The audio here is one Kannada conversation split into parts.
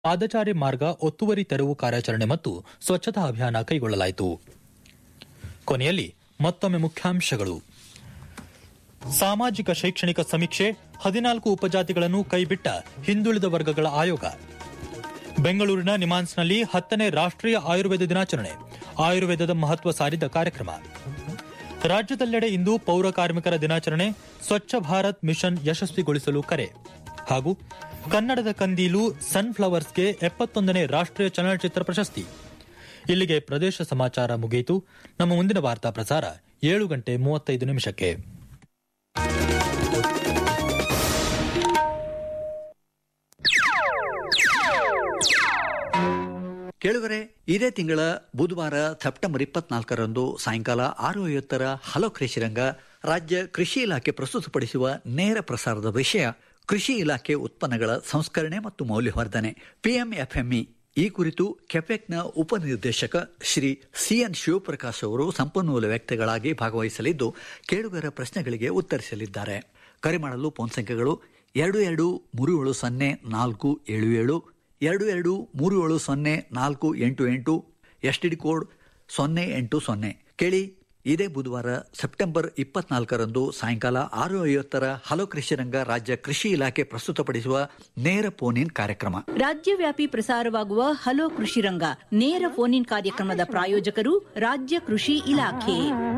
ಪಾದಚಾರಿ ಮಾರ್ಗ ಒತ್ತುವರಿ ತೆರವು ಕಾರ್ಯಾಚರಣೆ ಮತ್ತು ಸ್ವಚ್ಛತಾ ಅಭಿಯಾನ ಕೈಗೊಳ್ಳಲಾಯಿತು ಕೊನೆಯಲ್ಲಿ ಮತ್ತೊಮ್ಮೆ ಮುಖ್ಯಾಂಶಗಳು ಸಾಮಾಜಿಕ ಶೈಕ್ಷಣಿಕ ಸಮೀಕ್ಷೆ ಹದಿನಾಲ್ಕು ಉಪಜಾತಿಗಳನ್ನು ಕೈಬಿಟ್ಟ ಹಿಂದುಳಿದ ವರ್ಗಗಳ ಆಯೋಗ ಬೆಂಗಳೂರಿನ ನಿಮಾನ್ಸ್ನಲ್ಲಿ ಹತ್ತನೇ ರಾಷ್ಟ್ರೀಯ ಆಯುರ್ವೇದ ದಿನಾಚರಣೆ ಆಯುರ್ವೇದದ ಮಹತ್ವ ಸಾರಿದ ಕಾರ್ಯಕ್ರಮ ರಾಜ್ಯದೆಲ್ಲೆಡೆ ಇಂದು ಪೌರ ಕಾರ್ಮಿಕರ ದಿನಾಚರಣೆ ಸ್ವಚ್ಛ ಭಾರತ್ ಮಿಷನ್ ಯಶಸ್ವಿಗೊಳಿಸಲು ಕರೆ ಹಾಗೂ ಕನ್ನಡದ ಕಂದೀಲು ಸನ್ಫ್ಲವರ್ಸ್ಗೆ ಎಪ್ಪತ್ತೊಂದನೇ ರಾಷ್ಟ್ರೀಯ ಚಲನಚಿತ್ರ ಪ್ರಶಸ್ತಿ ಇಲ್ಲಿಗೆ ಪ್ರದೇಶ ಸಮಾಚಾರ ಮುಗಿಯಿತು ನಮ್ಮ ಮುಂದಿನ ವಾರ್ತಾ ಪ್ರಸಾರ ಏಳು ಗಂಟೆ ಮೂವತ್ತೈದು ನಿಮಿಷಕ್ಕೆ ಕೇಳುಗರೆ ಇದೇ ತಿಂಗಳ ಬುಧವಾರ ಸೆಪ್ಟೆಂಬರ್ ಇಪ್ಪತ್ನಾಲ್ಕರಂದು ಸಾಯಂಕಾಲ ಆರು ಐವತ್ತರ ಹಲೋ ಕೃಷಿರಂಗ ರಾಜ್ಯ ಕೃಷಿ ಇಲಾಖೆ ಪ್ರಸ್ತುತಪಡಿಸುವ ನೇರ ಪ್ರಸಾರದ ವಿಷಯ ಕೃಷಿ ಇಲಾಖೆ ಉತ್ಪನ್ನಗಳ ಸಂಸ್ಕರಣೆ ಮತ್ತು ಮೌಲ್ಯವರ್ಧನೆ ಪಿಎಂಎಫ್ಎಂಇ ಈ ಕುರಿತು ಕೆಪೆಕ್ನ ಉಪನಿರ್ದೇಶಕ ಶ್ರೀ ಸಿಎನ್ ಶಿವಪ್ರಕಾಶ್ ಅವರು ಸಂಪನ್ಮೂಲ ವ್ಯಕ್ತಿಗಳಾಗಿ ಭಾಗವಹಿಸಲಿದ್ದು ಕೇಳುಗರ ಪ್ರಶ್ನೆಗಳಿಗೆ ಉತ್ತರಿಸಲಿದ್ದಾರೆ ಕರೆ ಮಾಡಲು ಫೋನ್ ಸಂಖ್ಯೆಗಳು ಎರಡು ಎರಡು ಮೂರು ಏಳು ಸೊನ್ನೆ ನಾಲ್ಕು ಏಳು ಏಳು ಎರಡು ಎರಡು ಮೂರು ಏಳು ಸೊನ್ನೆ ನಾಲ್ಕು ಎಂಟು ಎಂಟು ಎಸ್ ಡಿ ಕೋಡ್ ಸೊನ್ನೆ ಎಂಟು ಸೊನ್ನೆ ಕೇಳಿ ಇದೇ ಬುಧವಾರ ಸೆಪ್ಟೆಂಬರ್ ಇಪ್ಪತ್ನಾಲ್ಕರಂದು ಸಾಯಂಕಾಲ ಆರು ಐವತ್ತರ ಹಲೋ ಕೃಷಿರಂಗ ರಾಜ್ಯ ಕೃಷಿ ಇಲಾಖೆ ಪ್ರಸ್ತುತಪಡಿಸುವ ನೇರ ಫೋನ್ ಇನ್ ಕಾರ್ಯಕ್ರಮ ರಾಜ್ಯವ್ಯಾಪಿ ಪ್ರಸಾರವಾಗುವ ಹಲೋ ಕೃಷಿ ರಂಗ ನೇರ ಫೋನ್ ಇನ್ ಕಾರ್ಯಕ್ರಮದ ಪ್ರಾಯೋಜಕರು ರಾಜ್ಯ ಕೃಷಿ ಇಲಾಖೆ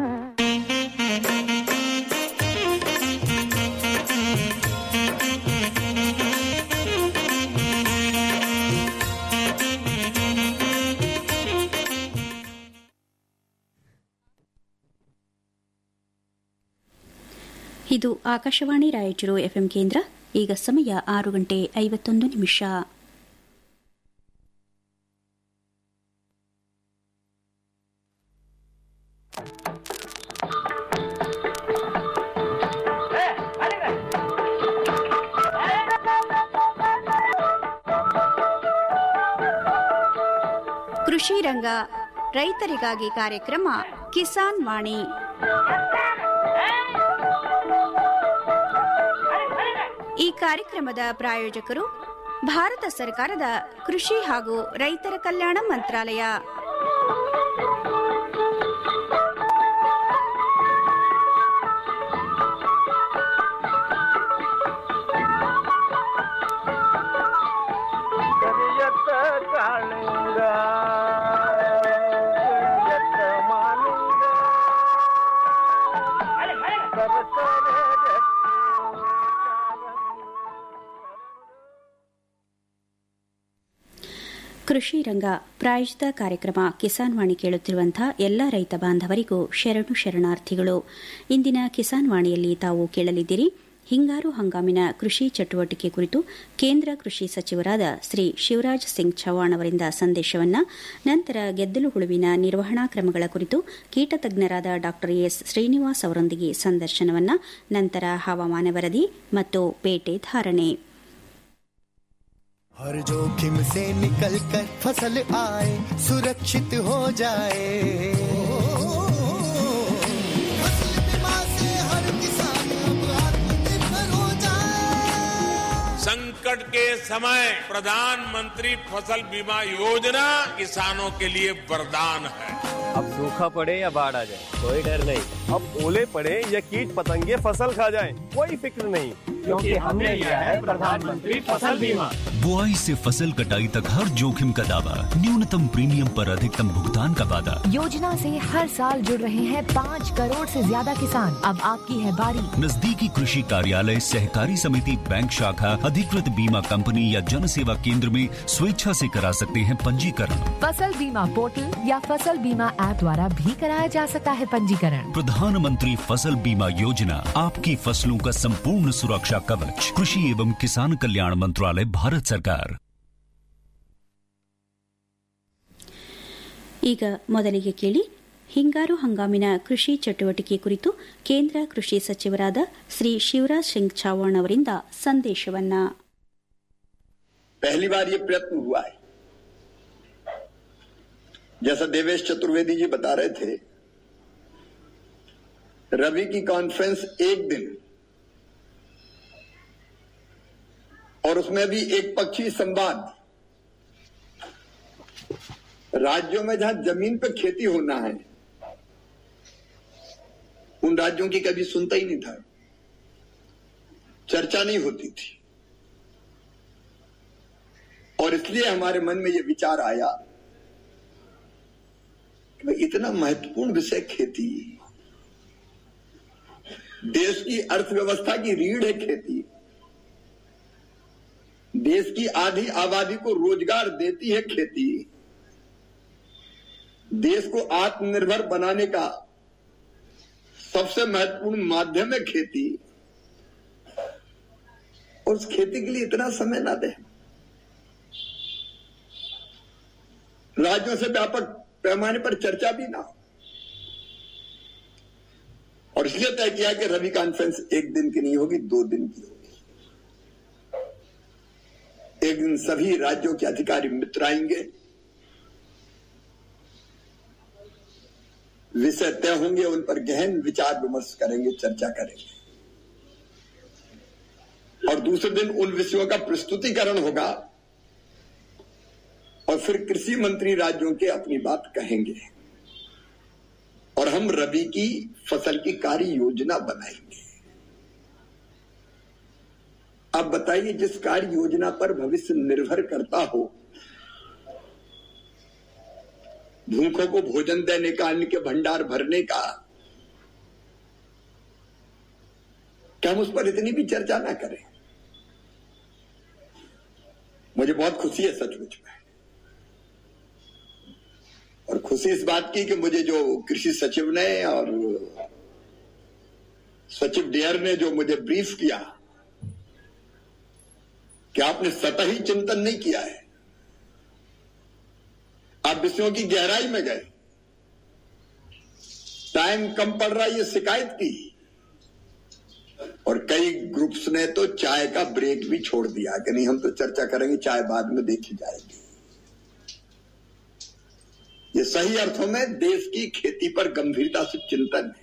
ಇದು ಆಕಾಶವಾಣಿ ರಾಯಚೂರು ಎಫ್ಎಂ ಕೇಂದ್ರ ಈಗ ಸಮಯ ಆರು ಗಂಟೆ ಐವತ್ತೊಂದು ನಿಮಿಷ ಕೃಷಿ ರಂಗ ರೈತರಿಗಾಗಿ ಕಾರ್ಯಕ್ರಮ ಕಿಸಾನ್ ವಾಣಿ ಈ ಕಾರ್ಯಕ್ರಮದ ಪ್ರಾಯೋಜಕರು ಭಾರತ ಸರ್ಕಾರದ ಕೃಷಿ ಹಾಗೂ ರೈತರ ಕಲ್ಯಾಣ ಮಂತ್ರಾಲಯ ಕರಿಯತ್ತ ಕಾಳಿಂಗ ಕರಿಯತ್ತ ಮಾಲಿಂಗ ಸರಸರ ಗಟ್ಟಿ ಕಾರಂಗಿ. ಕೃಷಿ ರಂಗ ಪ್ರಾಯೋಜಿತ ಕಾರ್ಯಕ್ರಮ ಕಿಸಾನ್ ವಾಣಿ ಕೇಳುತ್ತಿರುವಂತಹ ಎಲ್ಲ ರೈತ ಬಾಂಧವರಿಗೂ ಶರಣು ಶರಣಾರ್ಥಿಗಳು ಇಂದಿನ ಕಿಸಾನ್ ವಾಣಿಯಲ್ಲಿ ತಾವು ಕೇಳಲಿದ್ದೀರಿ ಹಿಂಗಾರು ಹಂಗಾಮಿನ ಕೃಷಿ ಚಟುವಟಿಕೆ ಕುರಿತು ಕೇಂದ್ರ ಕೃಷಿ ಸಚಿವರಾದ ಶ್ರೀ ಶಿವರಾಜ್ ಸಿಂಗ್ ಚೌಹಾಣ್ ಅವರಿಂದ ಸಂದೇಶವನ್ನ ನಂತರ ಗೆದ್ದಲು ಹುಳುವಿನ ನಿರ್ವಹಣಾ ಕ್ರಮಗಳ ಕುರಿತು ಕೀಟ ತಜ್ಞರಾದ ಡಾ ಎಸ್ ಶ್ರೀನಿವಾಸ್ ಅವರೊಂದಿಗೆ ಸಂದರ್ಶನವನ್ನ ನಂತರ ಹವಾಮಾನ ವರದಿ ಮತ್ತು ಪೇಟೆ ಧಾರಣೆ हर जोखिम से निकल कर फसल आए सुरक्षित हो जाए फसल बीमा से हर किसान अब आत्मनिर्भर हो जाए संकट के समय प्रधानमंत्री फसल बीमा योजना किसानों के लिए वरदान है अब सूखा पड़े या बाढ़ आ जाए कोई डर नहीं अब ओले पड़े या कीट पतंगे फसल खा जाए कोई फिक्र नहीं क्योंकि हमने लिया है प्रधानमंत्री फसल बीमा बुआई से फसल कटाई तक हर जोखिम का दावा न्यूनतम प्रीमियम पर अधिकतम भुगतान का वादा योजना से हर साल जुड़ रहे हैं पाँच करोड़ से ज्यादा किसान अब आपकी है बारी नजदीकी कृषि कार्यालय सहकारी समिति बैंक शाखा अधिकृत बीमा कंपनी या जन सेवा केंद्र में स्वेच्छा से करा सकते हैं पंजीकरण फसल बीमा पोर्टल या फसल बीमा ऐप द्वारा भी कराया जा सकता है पंजीकरण प्रधानमंत्री फसल बीमा योजना आपकी फसलों का संपूर्ण सुरक्षा कवच कृषि एवं किसान कल्याण मंत्रालय भारत सरकार ಈಗ ಮೊದಲಿಗೆ ಕೇಳಿ ಹಿಂಗಾರು ಹಂಗಾಮಿನ ಕೃಷಿ ಚಟುವಟಿಕೆ ಕುರಿತು ಕೇಂದ್ರ ಕೃಷಿ ಸಚಿವರಾದ ಶ್ರೀ ಶಿವರಾಜ್ ಸಿಂಗ್ ಚೌಹಾಣ್ ಅವರಿಂದ ಸಂದೇಶವನ್ನ पहली बार ये प्रयत्न हुआ है जैसा देवेश चतुर्वेदी जी बता रहे थे रवि की कॉन्फ्रेंस एक दिन और उसमें भी एक पक्षी संवाद राज्यों में जहां जमीन पे खेती होना है उन राज्यों की कभी सुनता ही नहीं था चर्चा नहीं होती थी और इसलिए हमारे मन में यह विचार आया कि भाई इतना महत्वपूर्ण विषय खेती देश की अर्थव्यवस्था की रीढ़ है खेती देश की आधी आबादी को रोजगार देती है खेती देश को आत्मनिर्भर बनाने का सबसे महत्वपूर्ण माध्यम है खेती और उस खेती के लिए इतना समय ना दे राज्यों से व्यापक पैमाने पर चर्चा भी ना हो और इसलिए तय किया कि रवि कॉन्फ्रेंस एक दिन की नहीं होगी दो दिन की होगी एक दिन सभी राज्यों के अधिकारी मित्र आएंगे विषय तय होंगे उन पर गहन विचार विमर्श करेंगे चर्चा करेंगे और दूसरे दिन उन विषयों का प्रस्तुतिकरण होगा और फिर कृषि मंत्री राज्यों के अपनी बात कहेंगे और हम रबी की फसल की कार्य योजना बनाएंगे अब बताइए जिस कार्य योजना पर भविष्य निर्भर करता हो भूखों को भोजन देने का अन्न के भंडार भरने का क्या हम उस पर इतनी भी चर्चा ना करें मुझे बहुत खुशी है सचमुच में और खुशी इस बात की कि मुझे जो कृषि सचिव ने और सचिव डेयर ने जो मुझे ब्रीफ किया कि आपने सतही चिंतन नहीं किया है आप विषयों की गहराई में गए टाइम कम पड़ रहा है ये शिकायत की और कई ग्रुप्स ने तो चाय का ब्रेक भी छोड़ दिया कि नहीं हम तो चर्चा करेंगे चाय बाद में देखी जाएगी ये सही अर्थों में देश की खेती पर गंभीरता से चिंतन है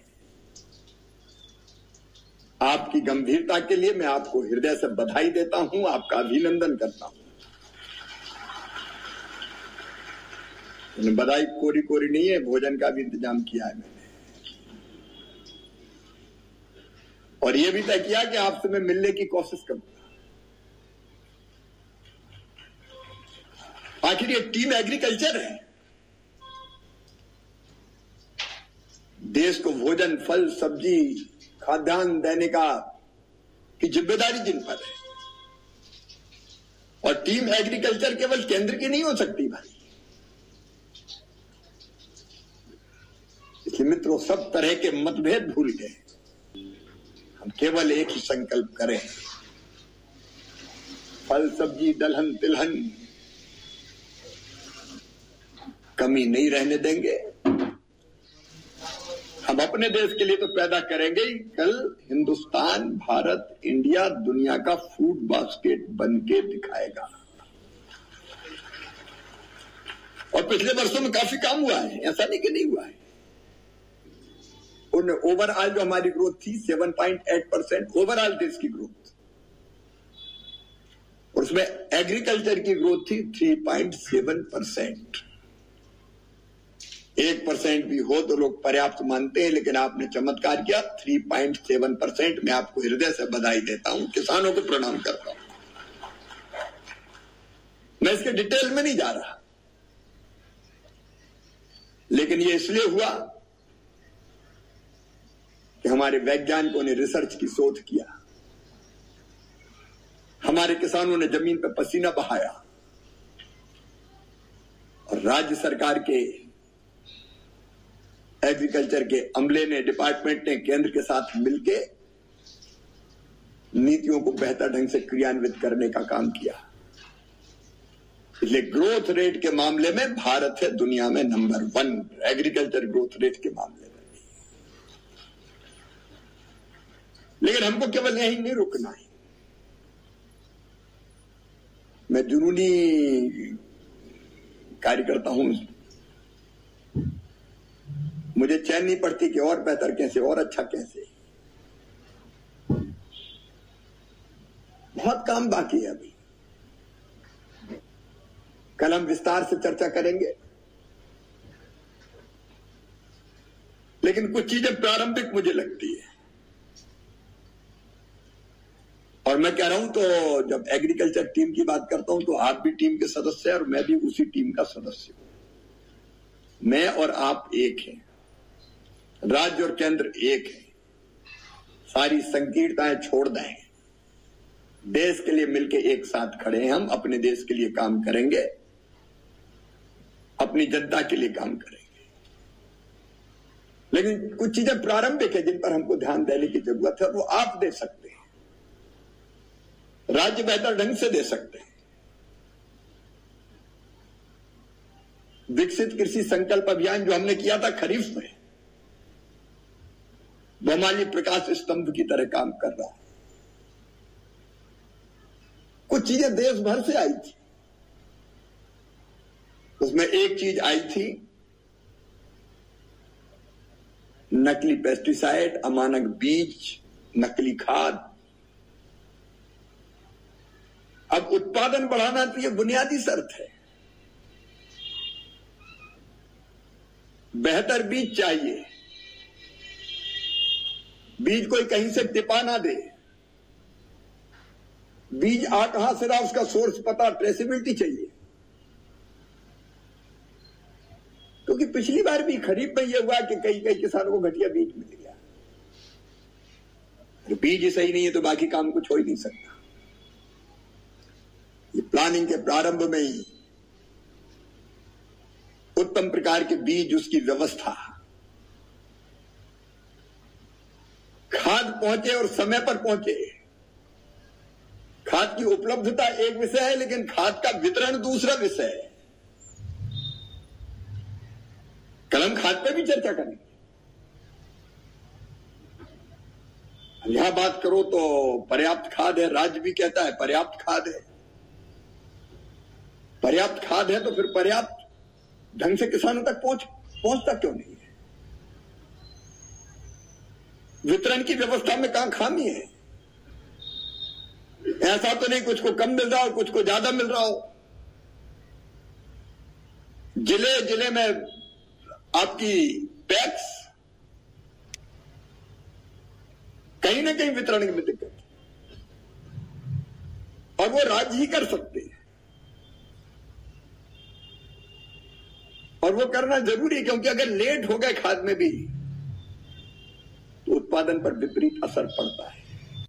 आपकी गंभीरता के लिए मैं आपको हृदय से बधाई देता हूं आपका अभिनंदन करता हूं बधाई कोरी कोरी नहीं है भोजन का भी इंतजाम किया है मैंने और यह भी तय किया कि आपसे मैं मिलने की कोशिश करूंगा आखिर ये टीम एग्रीकल्चर है देश को भोजन फल सब्जी खाद्यान्न देने का की जिम्मेदारी जिन पर है और टीम एग्रीकल्चर केवल केंद्र की नहीं हो सकती भाई इसलिए मित्रों सब तरह के मतभेद भूल गए हम केवल एक ही संकल्प करें फल सब्जी दलहन तिलहन कमी नहीं रहने देंगे हम अपने देश के लिए तो पैदा करेंगे ही कल हिंदुस्तान भारत इंडिया दुनिया का फूड बास्केट बन के दिखाएगा और पिछले वर्षों में काफी काम हुआ है ऐसा नहीं कि नहीं हुआ है उन ओवरऑल जो हमारी ग्रोथ थी 7.8 परसेंट ओवरऑल देश की ग्रोथ और उसमें एग्रीकल्चर की ग्रोथ थी 3.7 परसेंट एक परसेंट भी हो तो लोग पर्याप्त मानते हैं लेकिन आपने चमत्कार किया 3.7 परसेंट मैं आपको हृदय से बधाई देता हूं किसानों को प्रणाम करता हूं मैं इसके डिटेल में नहीं जा रहा लेकिन ये इसलिए हुआ कि हमारे वैज्ञानिकों ने रिसर्च की शोध किया हमारे किसानों ने जमीन पर पसीना बहाया और राज्य सरकार के एग्रीकल्चर के अमले ने डिपार्टमेंट ने केंद्र के साथ मिलके नीतियों को बेहतर ढंग से क्रियान्वित करने का काम किया इसलिए ग्रोथ रेट के मामले में भारत है दुनिया में number one agriculture growth rate के मामले में लेकिन हमको केवल यही नहीं रुकना है मैं जुनूनी कार्यकर्ता हूं मुझे चैन नहीं पड़ती कि और बेहतर कैसे और अच्छा कैसे बहुत काम बाकी है अभी कल हम विस्तार से चर्चा करेंगे लेकिन कुछ चीजें प्रारंभिक मुझे लगती है और मैं कह रहा हूं तो जब एग्रीकल्चर टीम की बात करता हूं तो आप भी टीम के सदस्य हैं और मैं भी उसी टीम का सदस्य हूं मैं और आप एक हैं राज्य और केंद्र एक है सारी संकीर्णताएं छोड़ दें देश के लिए मिलकर एक साथ खड़े हैं हम अपने देश के लिए काम करेंगे अपनी जनता के लिए काम करेंगे लेकिन कुछ चीजें प्रारंभिक है जिन पर हमको ध्यान देने की जरूरत है वो आप दे सकते हैं राज्य बेहतर ढंग से दे सकते हैं विकसित कृषि संकल्प अभियान जो हमने किया था खरीफ में वो हमारे प्रकाश स्तंभ की तरह काम कर रहा है कुछ चीजें देश भर से आई थी उसमें एक चीज आई थी नकली पेस्टिसाइड अमानक बीज नकली खाद अब उत्पादन बढ़ाना तो ये बुनियादी शर्त है बेहतर बीज चाहिए बीज कोई कहीं से टिपा ना दे बीज आ कहां से रहा उसका सोर्स पता ट्रेसिबिलिटी चाहिए क्योंकि पिछली बार भी खरीफ में यह हुआ कि कई कई किसानों को घटिया बीज मिल गया तो बीज ही सही नहीं है तो बाकी काम कुछ हो ही नहीं सकता ये प्लानिंग के प्रारंभ में ही उत्तम प्रकार के बीज उसकी व्यवस्था खाद पहुंचे और समय पर पहुंचे खाद की उपलब्धता एक विषय है लेकिन खाद का वितरण दूसरा विषय है कल हम खाद पे भी चर्चा करेंगे यहां बात करो तो पर्याप्त खाद है राज्य भी कहता है पर्याप्त खाद है पर्याप्त खाद है तो फिर पर्याप्त ढंग से किसानों तक पहुंच पहुंचता क्यों नहीं है वितरण की व्यवस्था में कहां खामी है ऐसा तो नहीं कुछ को कम मिल रहा हो कुछ को ज्यादा मिल रहा हो जिले जिले में आपकी पैक्स कहीं ना कहीं वितरण में दिक्कत और वो राज्य ही कर सकते हैं और वो करना जरूरी है क्योंकि अगर लेट हो गए खाद में भी तो उत्पादन पर विपरीत असर पड़ता है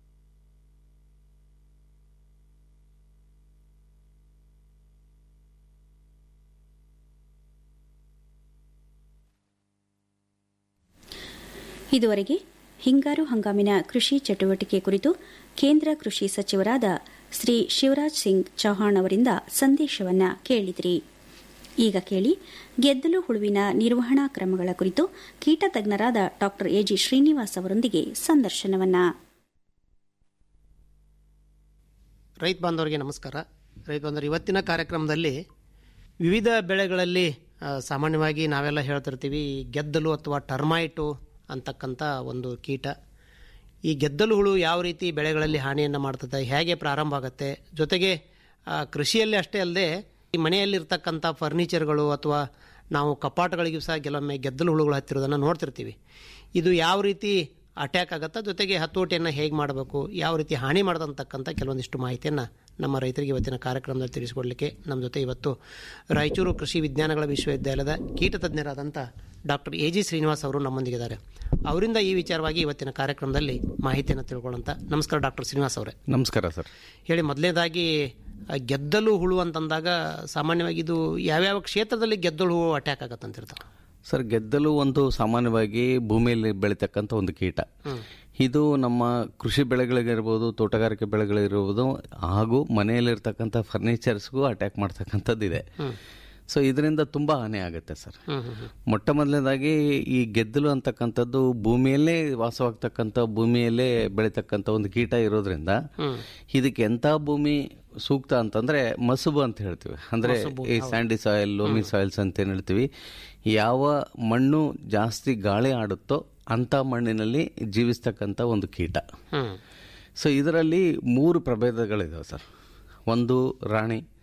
ಇದುವರೆಗೆ ಹಿಂಗಾರು ಹಂಗಾಮಿನ ಕೃಷಿ ಚಟುವಟಿಕೆ ಕುರಿತು ಕೇಂದ್ರ ಕೃಷಿ ಸಚಿವರಾದ ಶ್ರೀ ಶಿವರಾಜ್ ಸಿಂಗ್ ಚೌಹಾಣ್ ಅವರಿಂದ ಸಂದೇಶವನ್ನ ಕೇಳಿದಿರಿ ಈಗ ಕೇಳಿ ಗೆದ್ದಲು ಹುಳುವಿನ ನಿರ್ವಹಣಾ ಕ್ರಮಗಳ ಕುರಿತು ಕೀಟ ತಜ್ಞರಾದ ಡಾ ಎಜಿ ಶ್ರೀನಿವಾಸ್ ಅವರೊಂದಿಗೆ ಸಂದರ್ಶನವನ್ನ ರೈತ ಬಾಂಧವರಿಗೆ ನಮಸ್ಕಾರ ರೈತ ಬಾಂಧವರು ಇವತ್ತಿನ ಕಾರ್ಯಕ್ರಮದಲ್ಲಿ ವಿವಿಧ ಬೆಳೆಗಳಲ್ಲಿ ಆ, ಸಾಮಾನ್ಯವಾಗಿ ನಾವೆಲ್ಲ ಹೇಳ್ತಿರ್ತೀವಿ ಗೆದ್ದಲು ಅಥವಾ ಟರ್ಮೈಟು ಅಂತಕ್ಕಂಥ ಒಂದು ಕೀಟ ಈ ಗೆದ್ದಲು ಹುಳು ಯಾವ ರೀತಿ ಬೆಳೆಗಳಲ್ಲಿ ಹಾನಿಯನ್ನು ಮಾಡ್ತದೆ ಹೇಗೆ ಪ್ರಾರಂಭ ಆಗುತ್ತೆ ಜೊತೆಗೆ ಆ, ಕೃಷಿಯಲ್ಲಿ ಅಷ್ಟೇ ಅಲ್ಲದೆ ಈ ಮನೆಯಲ್ಲಿರ್ತಕ್ಕಂಥ ಫರ್ನಿಚರ್ಗಳು ಅಥವಾ ನಾವು ಕಪಾಟಗಳಿಗೂ ಸಹ ಕೆಲವೊಮ್ಮೆ ಗೆದ್ದಲು ಹುಳುಗಳು ಹತ್ತಿರೋದನ್ನು ನೋಡ್ತಿರ್ತೀವಿ ಇದು ಯಾವ ರೀತಿ ಅಟ್ಯಾಕ್ ಆಗುತ್ತಾ ಜೊತೆಗೆ ಹತೋಟಿಯನ್ನು ಹೇಗೆ ಮಾಡಬೇಕು ಯಾವ ರೀತಿ ಹಾನಿ ಮಾಡದಂತಕ್ಕಂಥ ಕೆಲವೊಂದಿಷ್ಟು ಮಾಹಿತಿಯನ್ನು ನಮ್ಮ ರೈತರಿಗೆ ಇವತ್ತಿನ ಕಾರ್ಯಕ್ರಮದಲ್ಲಿ ತಿಳಿಸಿಕೊಡಲಿಕ್ಕೆ ನಮ್ಮ ಜೊತೆ ಇವತ್ತು ರಾಯಚೂರು ಕೃಷಿ ವಿಜ್ಞಾನಗಳ ವಿಶ್ವವಿದ್ಯಾಲಯದ ಕೀಟ ತಜ್ಞರಾದಂಥ ಡಾಕ್ಟರ್ ಎ ಜಿ ಶ್ರೀನಿವಾಸ್ ಅವರು ನಮ್ಮೊಂದಿಗಿದ್ದಾರೆ ಅವರಿಂದ ಈ ವಿಚಾರವಾಗಿ ಇವತ್ತಿನ ಕಾರ್ಯಕ್ರಮದಲ್ಲಿ ಮಾಹಿತಿಯನ್ನು ತಿಳ್ಕೊಳ್ಳೋಂಥ ನಮಸ್ಕಾರ ಡಾಕ್ಟರ್ ಶ್ರೀನಿವಾಸ್ ಅವರೇ ನಮಸ್ಕಾರ ಸರ್ ಹೇಳಿ ಮೊದಲನೇದಾಗಿ ಆ, ಗೆದ್ದಲು ಹುಳು ಅಂತಂದಾಗ ಸಾಮಾನ್ಯವಾಗಿ ಇದು ಯಾವ್ಯಾವ ಕ್ಷೇತ್ರದಲ್ಲಿ ಗೆದ್ದಲು ಹುಳು ಅಟ್ಯಾಕ್ ಆಗತ್ತಂತಿರ್ತಾರೆ ಸರ್ ಗೆದ್ದಲು ಒಂದು ಸಾಮಾನ್ಯವಾಗಿ ಭೂಮಿಯಲ್ಲಿ ಬೆಳೀತಕ್ಕಂಥ ಒಂದು ಕೀಟ ಇದು ನಮ್ಮ ಕೃಷಿ ಬೆಳೆಗಳಿಗಿರ್ಬೋದು ತೋಟಗಾರಿಕೆ ಬೆಳೆಗಳಿರ್ಬೋದು ಹಾಗೂ ಮನೆಯಲ್ಲಿರ್ತಕ್ಕಂಥ ಫರ್ನಿಚರ್ಸ್ಗೂ ಅಟ್ಯಾಕ್ ಮಾಡ್ತಕ್ಕಂಥದ್ದಿದೆ ಸೊ ಇದರಿಂದ ತುಂಬ ಹಾನಿ ಆಗುತ್ತೆ ಸರ್ ಮೊಟ್ಟ ಮೊದಲನೇದಾಗಿ ಈ ಗೆದ್ದಲು ಅಂತಕ್ಕಂಥದ್ದು ಭೂಮಿಯಲ್ಲೇ ವಾಸವಾಗ್ತಕ್ಕಂಥ ಭೂಮಿಯಲ್ಲೇ ಬೆಳೀತಕ್ಕಂಥ ಒಂದು ಕೀಟ ಇರೋದ್ರಿಂದ ಇದಕ್ಕೆ ಎಂಥ ಭೂಮಿ ಸೂಕ್ತ ಅಂತಂದ್ರೆ ಮಸುಬು ಅಂತ ಹೇಳ್ತೀವಿ ಅಂದ್ರೆ ಈ ಸ್ಯಾಂಡಿ ಸಾಯಿಲ್ ಲೋಮಿ ಸಾಯಿಲ್ಸ್ ಅಂತ ಏನ್ ಹೇಳ್ತೀವಿ ಯಾವ ಮಣ್ಣು ಜಾಸ್ತಿ ಗಾಳಿ ಆಡುತ್ತೋ ಅಂತ ಮಣ್ಣಿನಲ್ಲಿ ಜೀವಿಸ್ತಕ್ಕಂಥ ಒಂದು ಕೀಟ ಸೊ ಇದರಲ್ಲಿ ಮೂರು ಪ್ರಭೇದಗಳಿದಾವೆ ಸರ್ ಒಂದು ರಾಣಿ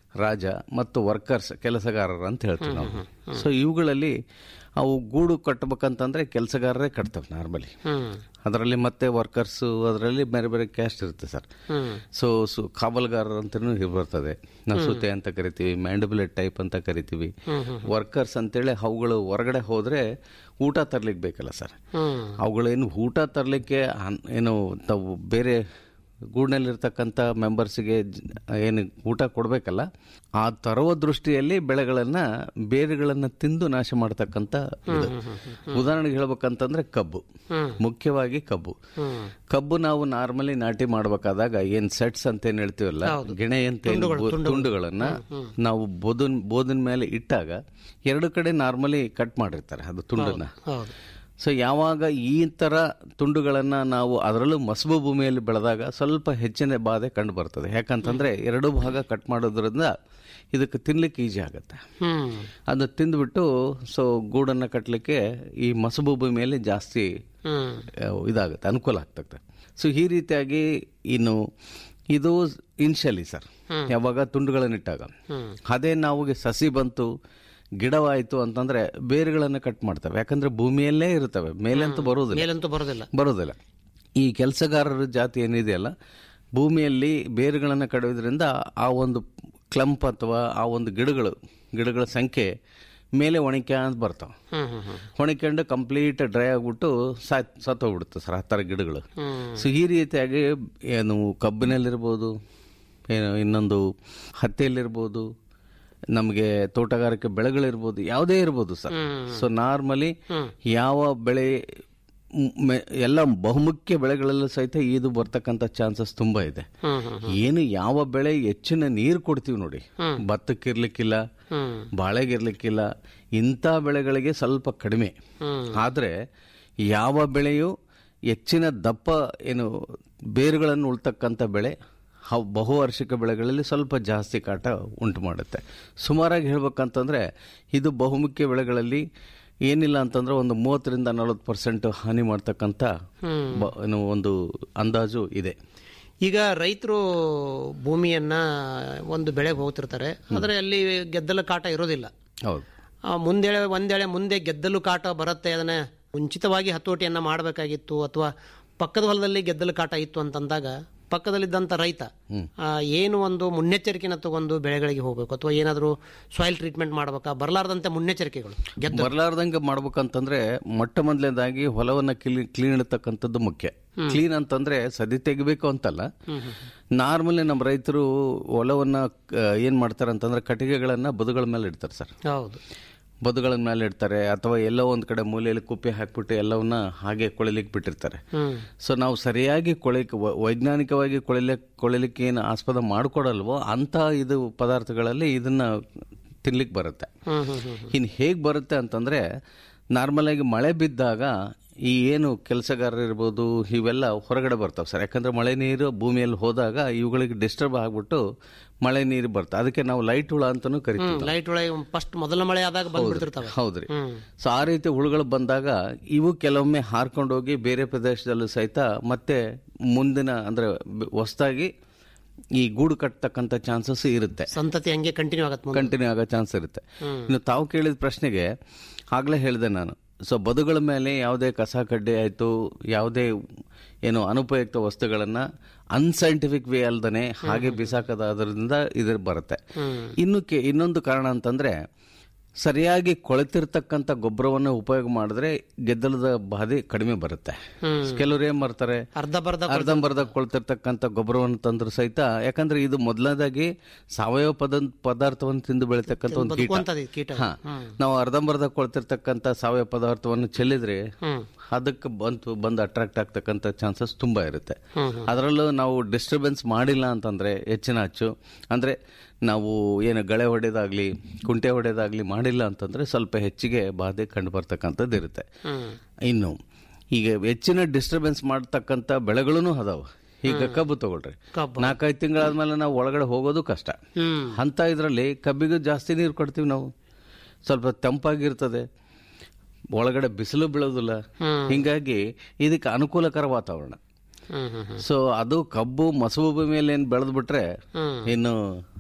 ರಾಜ ಮತ್ತು ವರ್ಕರ್ಸ್ ಕೆಲಸಗಾರರು ಅಂತ ಹೇಳ್ತೀವಿ ನಾವು ಸೊ ಇವುಗಳಲ್ಲಿ ಅವು ಗೂಡು ಕಟ್ಟಬೇಕಂತಂದ್ರೆ ಕೆಲಸಗಾರರೇ ಕಟ್ತವೆ ನಾರ್ಮಲಿ ಅದರಲ್ಲಿ ಮತ್ತೆ ವರ್ಕರ್ಸು ಅದರಲ್ಲಿ ಬೇರೆ ಬೇರೆ ಕ್ಯಾಸ್ಟ್ ಇರುತ್ತೆ ಸರ್ ಸೊ ಸು ಕಾವಲ್ಗಾರರು ಅಂತಲೂ ಬರ್ತದೆ ನಸುತೆ ಅಂತ ಕರಿತೀವಿ ಮ್ಯಾಂಡಬುಲೆಟ್ ಟೈಪ್ ಅಂತ ಕರಿತೀವಿ ವರ್ಕರ್ಸ್ ಅಂತೇಳಿ ಅವುಗಳು ಹೊರಗಡೆ ಹೋದ್ರೆ ಊಟ ತರ್ಲಿಕ್ಕೆ ಬೇಕಲ್ಲ ಸರ್ ಅವುಗಳೇನು ಊಟ ತರಲಿಕ್ಕೆ ಏನು ತಾವು ಬೇರೆ ಗೂಡಿನಲ್ಲಿರ್ತಕ್ಕಂಥ ಮೆಂಬರ್ಸ್ಗೆ ಏನು ಊಟ ಕೊಡಬೇಕಲ್ಲ ಆ ತರುವ ದೃಷ್ಟಿಯಲ್ಲಿ ಬೆಳೆಗಳನ್ನು ಬೇರುಗಳನ್ನು ತಿಂದು ನಾಶ ಮಾಡ್ತಕ್ಕಂಥ ಇದು ಉದಾಹರಣೆಗೆ ಹೇಳ್ಬೇಕಂತಂದ್ರೆ ಕಬ್ಬು ಮುಖ್ಯವಾಗಿ ಕಬ್ಬು ಕಬ್ಬು ನಾವು ನಾರ್ಮಲಿ ನಾಟಿ ಮಾಡಬೇಕಾದಾಗ ಏನ್ ಸೆಟ್ಸ್ ಅಂತ ಏನ್ ಹೇಳ್ತೀವಲ್ಲ ಗಿಣೆ ಅಂತ ಏನ್ ಬೊ- ತುಂಡುಗಳನ್ನ ನಾವು ಬೋದಿನ ಬೋದಿನ ಮೇಲೆ ಇಟ್ಟಾಗ ಎರಡು ಕಡೆ ನಾರ್ಮಲಿ ಕಟ್ ಮಾಡಿರ್ತಾರೆ ಅದು ತುಂಡನ್ನ ಹೌದು ಸೊ ಯಾವಾಗ ಈ ತರ ತುಂಡುಗಳನ್ನ ನಾವು ಅದರಲ್ಲೂ ಮಸಬು ಭೂಮಿಯಲ್ಲಿ ಬೆಳೆದಾಗ ಸ್ವಲ್ಪ ಹೆಚ್ಚಿನ ಬಾಧೆ ಕಂಡು ಬರ್ತದೆ ಯಾಕಂತಂದ್ರೆ ಎರಡು ಭಾಗ ಕಟ್ ಮಾಡೋದ್ರಿಂದ ಇದಕ್ಕೆ ತಿನ್ಲಿಕ್ಕೆ ಈಜಿ ಆಗುತ್ತೆ ಹ್ಮ್ ಅದು ತಿಂದ್ಬಿಟ್ಟು ಸೊ ಗೂಡನ್ನ ಕಟ್ಟಲಿಕ್ಕೆ ಈ ಮಸಬು ಭೂಮಿಯಲ್ಲಿ ಜಾಸ್ತಿ ಹ್ಮ್ ಆ, ಇದಾಗುತ್ತೆ ಅನುಕೂಲ ಆಗ್ತದೆ ಸೊ ಈ ರೀತಿಯಾಗಿ ಇನ್ನು ಇದು ಇನ್ಶಲಿ ಸರ್ ಯಾವಾಗ ತುಂಡುಗಳನ್ನಿಟ್ಟಾಗ ಅದೇ ನಾವು ಸಸಿ ಬಂತು ಗಿಡವಾಯಿತು ಅಂತಂದ್ರೆ ಬೇರುಗಳನ್ನು ಕಟ್ ಮಾಡ್ತವೆ ಯಾಕಂದ್ರೆ ಭೂಮಿಯಲ್ಲೇ ಇರ್ತವೆ ಮೇಲಂತೂ ಬರೋದಿಲ್ಲ ಮೇಲಂತೂ ಬರೋದಿಲ್ಲ ಬರೋದಿಲ್ಲ ಈ ಕೆಲಸಗಾರರ ಜಾತಿ ಏನಿದೆಯಲ್ಲ ಭೂಮಿಯಲ್ಲಿ ಬೇರುಗಳನ್ನು ಕಡಿಯೋದ್ರಿಂದ ಆ ಒಂದು ಕ್ಲಂಪ್ ಅಥವಾ ಆ ಒಂದು ಗಿಡಗಳು ಗಿಡಗಳ ಸಂಖ್ಯೆ ಮೇಲೆ ಒಣಕೆ ಅಂತ ಬರ್ತಾವೆ ಹ್ಮ್ ಹ್ಮ್ ಹ್ಮ್ ಒಣಕೊಂಡು ಕಂಪ್ಲೀಟ್ ಡ್ರೈ ಆಗ್ಬಿಟ್ಟು ಸಾತ್ ಸತ್ತೋಗ್ಬಿಡುತ್ತೆ ಸರ್ ಆ ಥರ ಗಿಡಗಳು ಸೊ ಈ ರೀತಿಯಾಗಿ ಏನು ಕಬ್ಬಿನಲ್ಲಿರ್ಬೋದು ಏನು ಇನ್ನೊಂದು ಹತ್ತಿಯಲ್ಲಿರ್ಬೋದು ನಮಗೆ ತೋಟಗಾರಿಕೆ ಬೆಳೆಗಳಿರ್ಬೋದು ಯಾವುದೇ ಇರ್ಬೋದು ಸರ್ ಸೊ ನಾರ್ಮಲಿ ಯಾವ ಬೆಳೆ ಮ್- ಮೆ- ಎಲ್ಲ ಬಹುಮುಖ್ಯ ಬೆಳೆಗಳಲ್ಲೂ ಸಹಿತ ಇದು ಬರ್ತಕ್ಕಂಥ ಚಾನ್ಸಸ್ ತುಂಬಾ ಇದೆ ಏನು ಯಾವ ಬೆಳೆ ಹೆಚ್ಚಿನ ನೀರು ಕೊಡ್ತೀವಿ ನೋಡಿ ಭತ್ತಕ್ಕಿರ್ಲಿಕ್ಕಿಲ್ಲ ಬಾಳೆಗಿರ್ಲಿಕ್ಕಿಲ್ಲ ಇಂಥ ಬೆಳೆಗಳಿಗೆ ಸ್ವಲ್ಪ ಕಡಿಮೆ ಆದ್ರೆ ಯಾವ ಬೆಳೆಯು ಹೆಚ್ಚಿನ ದಪ್ಪ ಏನು ಬೇರುಗಳನ್ನು ಉಳ್ತಕ್ಕಂಥ ಬೆಳೆ ಹವ್ ಬಹುವಾರ್ಷಿಕ ಬೆಳೆಗಳಲ್ಲಿ ಸ್ವಲ್ಪ ಜಾಸ್ತಿ ಕಾಟ ಉಂಟು ಮಾಡುತ್ತೆ ಸುಮಾರಾಗಿ ಹೇಳ್ಬೇಕಂತಂದ್ರೆ ಇದು ಬಹುಮುಖ್ಯ ಬೆಳೆಗಳಲ್ಲಿ ಏನಿಲ್ಲ ಅಂತಂದ್ರೆ ಒಂದು ಮೂವತ್ತರಿಂದ ನಲವತ್ತು ಪರ್ಸೆಂಟ್ ಹಾನಿ ಮಾಡ್ತಕ್ಕಂಥ ಬ- ಏನು ಒಂದು ಅಂದಾಜು ಇದೆ ಈಗ ರೈತರು ಭೂಮಿಯನ್ನ ಒಂದು ಬೆಳೆಗೆ ಹೋಗ್ತಿರ್ತಾರೆ ಆದರೆ ಅಲ್ಲಿ ಗೆದ್ದಲು ಕಾಟ ಇರೋದಿಲ್ಲ ಹೌದು ಆ, ಮುಂದೇಳೆ ಒಂದೇಳೆ ಮುಂದೆ ಗೆದ್ದಲು ಕಾಟ ಬರುತ್ತೆ ಅದನ್ನ ಮುಂಚಿತವಾಗಿ ಹತೋಟಿಯನ್ನ ಮಾಡಬೇಕಾಗಿತ್ತು ಅಥವಾ ಪಕ್ಕದ ಹೊಲದಲ್ಲಿ ಗೆದ್ದಲು ಕಾಟ ಇತ್ತು ಅಂತಂದಾಗ ಪಕ್ಕದಲ್ಲಿದ್ದಂಥ ರೈತ ಆ, ಏನು ಒಂದು ಮುನ್ನೆಚ್ಚರಿಕೆನ ತಗೊಂಡು ಬೆಳೆಗಳಿಗೆ ಹೋಗ್ಬೇಕು ಅಥವಾ ಏನಾದರೂ ಸಾಯಿಲ್ ಟ್ರೀಟ್ಮೆಂಟ್ ಮಾಡ್ಬೇಕಾ ಬರಲಾರ್ದಂತೆ ಮುನ್ನೆಚ್ಚರಿಕೆಗಳು ಗೆದ್ದ ಬರ್ಲಾರ್ದಂಗೆ ಮಾಡ್ಬೇಕಂತಂದ್ರೆ ಮೊಟ್ಟ ಮೊದಲನೇದಾಗಿ ಹೊಲವನ್ನ ಕ್ಲೀನ್ ಇಡತಕ್ಕಂಥದ್ದು ಮುಖ್ಯ ಕ್ಲೀನ್ ಅಂತಂದ್ರೆ ಸದಿ ತೆಗಿಬೇಕು ಅಂತಲ್ಲ ನಾರ್ಮಲಿ ನಮ್ಮ ರೈತರು ಹೊಲವನ್ನ ಆ, ಏನ್ ಮಾಡ್ತಾರೆ ಅಂತಂದ್ರೆ ಕಟ್ಟಿಗೆಗಳನ್ನ ಬದುಗಳ ಮೇಲೆ ಇಡ್ತಾರೆ ಸರ್ ಹೌದು ಬದುಗಳ ಮೇಲೆ ಇಡ್ತಾರೆ ಅಥವಾ ಎಲ್ಲೋ ಒಂದ್ ಕಡೆ ಮೂಲೆಯಲ್ಲಿ ಕುಪ್ಪೆ ಹಾಕ್ಬಿಟ್ಟು ಎಲ್ಲವನ್ನ ಹಾಗೆ ಕೊಳಿಲಿಕ್ಕೆ ಬಿಟ್ಟಿರ್ತಾರೆ ಸೊ ನಾವು ಸರಿಯಾಗಿ ಕೊಳಿಕ್ ವೈ- ವೈಜ್ಞಾನಿಕವಾಗಿ ಕೊಳಿಲಿಕ್ಕೆ ಕೊಳಿಲಿಕ್ಕೆ ಏನು ಆಸ್ಪದ ಮಾಡ್ಕೊಡಲ್ವೋ ಅಂತ ಇದು ಪದಾರ್ಥಗಳಲ್ಲಿ ಇದನ್ನ ತಿನ್ಲಿಕ್ಕೆ ಬರುತ್ತೆ ಇನ್ನು ಹೇಗೆ ಬರುತ್ತೆ ಅಂತಂದ್ರೆ ನಾರ್ಮಲ್ ಆಗಿ ಮಳೆ ಬಿದ್ದಾಗ ಈ ಏನು ಕೆಲಸಗಾರರು ಇರ್ಬೋದು ಇವೆಲ್ಲ ಹೊರಗಡೆ ಬರ್ತಾವೆ ಸರ್ ಯಾಕಂದ್ರೆ ಮಳೆ ನೀರು ಭೂಮಿಯಲ್ಲಿ ಹೋದಾಗ ಇವುಗಳಿಗೆ ಡಿಸ್ಟರ್ಬ್ ಆಗ್ಬಿಟ್ಟು ಮಳೆ ನೀರು ಬರ್ತವೆ ಅದಕ್ಕೆ ನಾವು ಲೈಟ್ ಹುಳ ಅಂತಾನೂ ಕರಿತೀವಿ ಲೈಟ್ ಒಳಗೆ ಫಸ್ಟ್ ಮೊದಲ ಮಳೆ ಆದಾಗ ಬಂದ್ಬಿಡ್ತಿರ್ತವೆ ಹೌದ್ರಿ ಸೊ ಆ ರೀತಿ ಹುಳುಗಳು ಬಂದಾಗ ಇವು ಕೆಲವೊಮ್ಮೆ ಹಾರ್ಕೊಂಡು ಹೋಗಿ ಬೇರೆ ಪ್ರದೇಶದಲ್ಲೂ ಸಹಿತ ಮತ್ತೆ ಮುಂದಿನ ಅಂದ್ರೆ ಹೊಸದಾಗಿ ಈ ಗೂಡು ಕಟ್ಟತಕ್ಕಂಥ ಚಾನ್ಸಸ್ ಇರುತ್ತೆ ಸಂತತಿ ಹಂಗೆ ಕಂಟಿನ್ಯೂ ಆಗತ್ತೆ ಮುಂದೆ. ಕಂಟಿನ್ಯೂ ಆಗೋ ಚಾನ್ಸ್ ಇರುತ್ತೆ ಇನ್ನು ತಾವು ಕೇಳಿದ ಪ್ರಶ್ನೆಗೆ ಆಗ್ಲೇ ಹೇಳಿದೆ ನಾನು ಸೊ ಬದುಗಳ ಮೇಲೆ ಯಾವುದೇ ಕಸ ಕಡ್ಡಿ ಆಯಿತು ಯಾವುದೇ ಏನು ಅನುಪಯುಕ್ತ ವಸ್ತುಗಳನ್ನ ಅನ್ಸೈಂಟಿಫಿಕ್ ವೇ ಅಲ್ದನೆ ಹಾಗೆ ಬಿಸಾಕದಾದ್ರಿಂದ ಇದ್ರ ಬರುತ್ತೆ ಇನ್ನು ಕೆ- ಇನ್ನೊಂದು ಕಾರಣ ಅಂತಂದ್ರೆ ಸರಿಯಾಗಿ ಕೊಳೆತಿರ್ತಕ್ಕಂಥ ಗೊಬ್ಬರವನ್ನು ಉಪಯೋಗ ಮಾಡಿದ್ರೆ ಗೆದ್ದಲದ ಬಾಧೆ ಕಡಿಮೆ ಬರುತ್ತೆ ಕೆಲವ್ರು ಏನ್ ಮಾಡ್ತಾರೆ ಅರ್ಧ ಬರ್ಧ ಅರ್ಧಂಬರ್ಧ ಕೊಳ್ತಿರ್ತಕ್ಕಂಥ ಗೊಬ್ಬರವನ್ನು ತಂದ್ರು ಸಹಿತ ಯಾಕಂದ್ರೆ ಇದು ಮೊದಲನೇದಾಗಿ ಸಾವಯವ ಪದ ಪದಾರ್ಥವನ್ನು ತಿಂದು ಬೆಳಿತಕ್ಕಂಥ ಒಂದು ಕೀಟ ಬದುಕುವಂಥದ್ದು ಇದು ಕೀಟ. ಹಾ. ನಾವು ಅರ್ಧಂಬರ್ಧ ಕೊಳ್ತಿರ್ತಕ್ಕಂಥ ಸಾವಯವ ಪದಾರ್ಥವನ್ನು ಚೆಲ್ಲಿದ್ರೆ ಅದಕ್ಕೆ ಬಂತು ಬಂದು ಅಟ್ರಾಕ್ಟ್ ಆಗ್ತಕ್ಕಂಥ ಚಾನ್ಸಸ್ ತುಂಬಾ ಇರುತ್ತೆ ಅದರಲ್ಲೂ ನಾವು ಡಿಸ್ಟರ್ಬೆನ್ಸ್ ಮಾಡಿಲ್ಲ ಅಂತಂದ್ರೆ ಹೆಚ್ಚಿನ ಅಚ್ಚು ಅಂದ್ರೆ ನಾವು ಏನು ಗಳೆ ಹೊಡೆದಾಗ್ಲಿ ಕುಂಟೆ ಹೊಡೆದಾಗ್ಲಿ ಮಾಡಿಲ್ಲ ಅಂತಂದ್ರೆ ಸ್ವಲ್ಪ ಹೆಚ್ಚಿಗೆ ಬಾಧೆ ಕಂಡು ಬರ್ತಕ್ಕಂಥದ್ದು ಇರುತ್ತೆ ಇನ್ನು ಈಗ ಹೆಚ್ಚಿನ ಡಿಸ್ಟರ್ಬೆನ್ಸ್ ಮಾಡ್ತಕ್ಕಂಥ ಬೆಳೆಗಳೂ ಅದಾವ ಈಗ ಕಬ್ಬು ತಗೊಳ್ರಿ ನಾಲ್ಕೈದು ತಿಂಗಳಾದ್ಮೇಲೆ ನಾವು ಒಳಗಡೆ ಹೋಗೋದು ಕಷ್ಟ ಅಂತ ಇದ್ರಲ್ಲಿ ಕಬ್ಬಿಗೂ ಜಾಸ್ತಿ ನೀರು ಕೊಡ್ತೀವಿ ನಾವು ಸ್ವಲ್ಪ ತಂಪಾಗಿರ್ತದೆ ಒಳಗಡೆ ಬಿಸಿಲು ಬೀಳೋದಿಲ್ಲ ಹಿಂಗಾಗಿ ಇದಕ್ಕೆ ಅನುಕೂಲಕರ ವಾತಾವರಣ ಸೊ ಅದು ಕಬ್ಬು ಮಸೂಬು ಮೇಲೆ ಏನು ಬೆಳೆದು ಬಿಟ್ರೆ ಇನ್ನು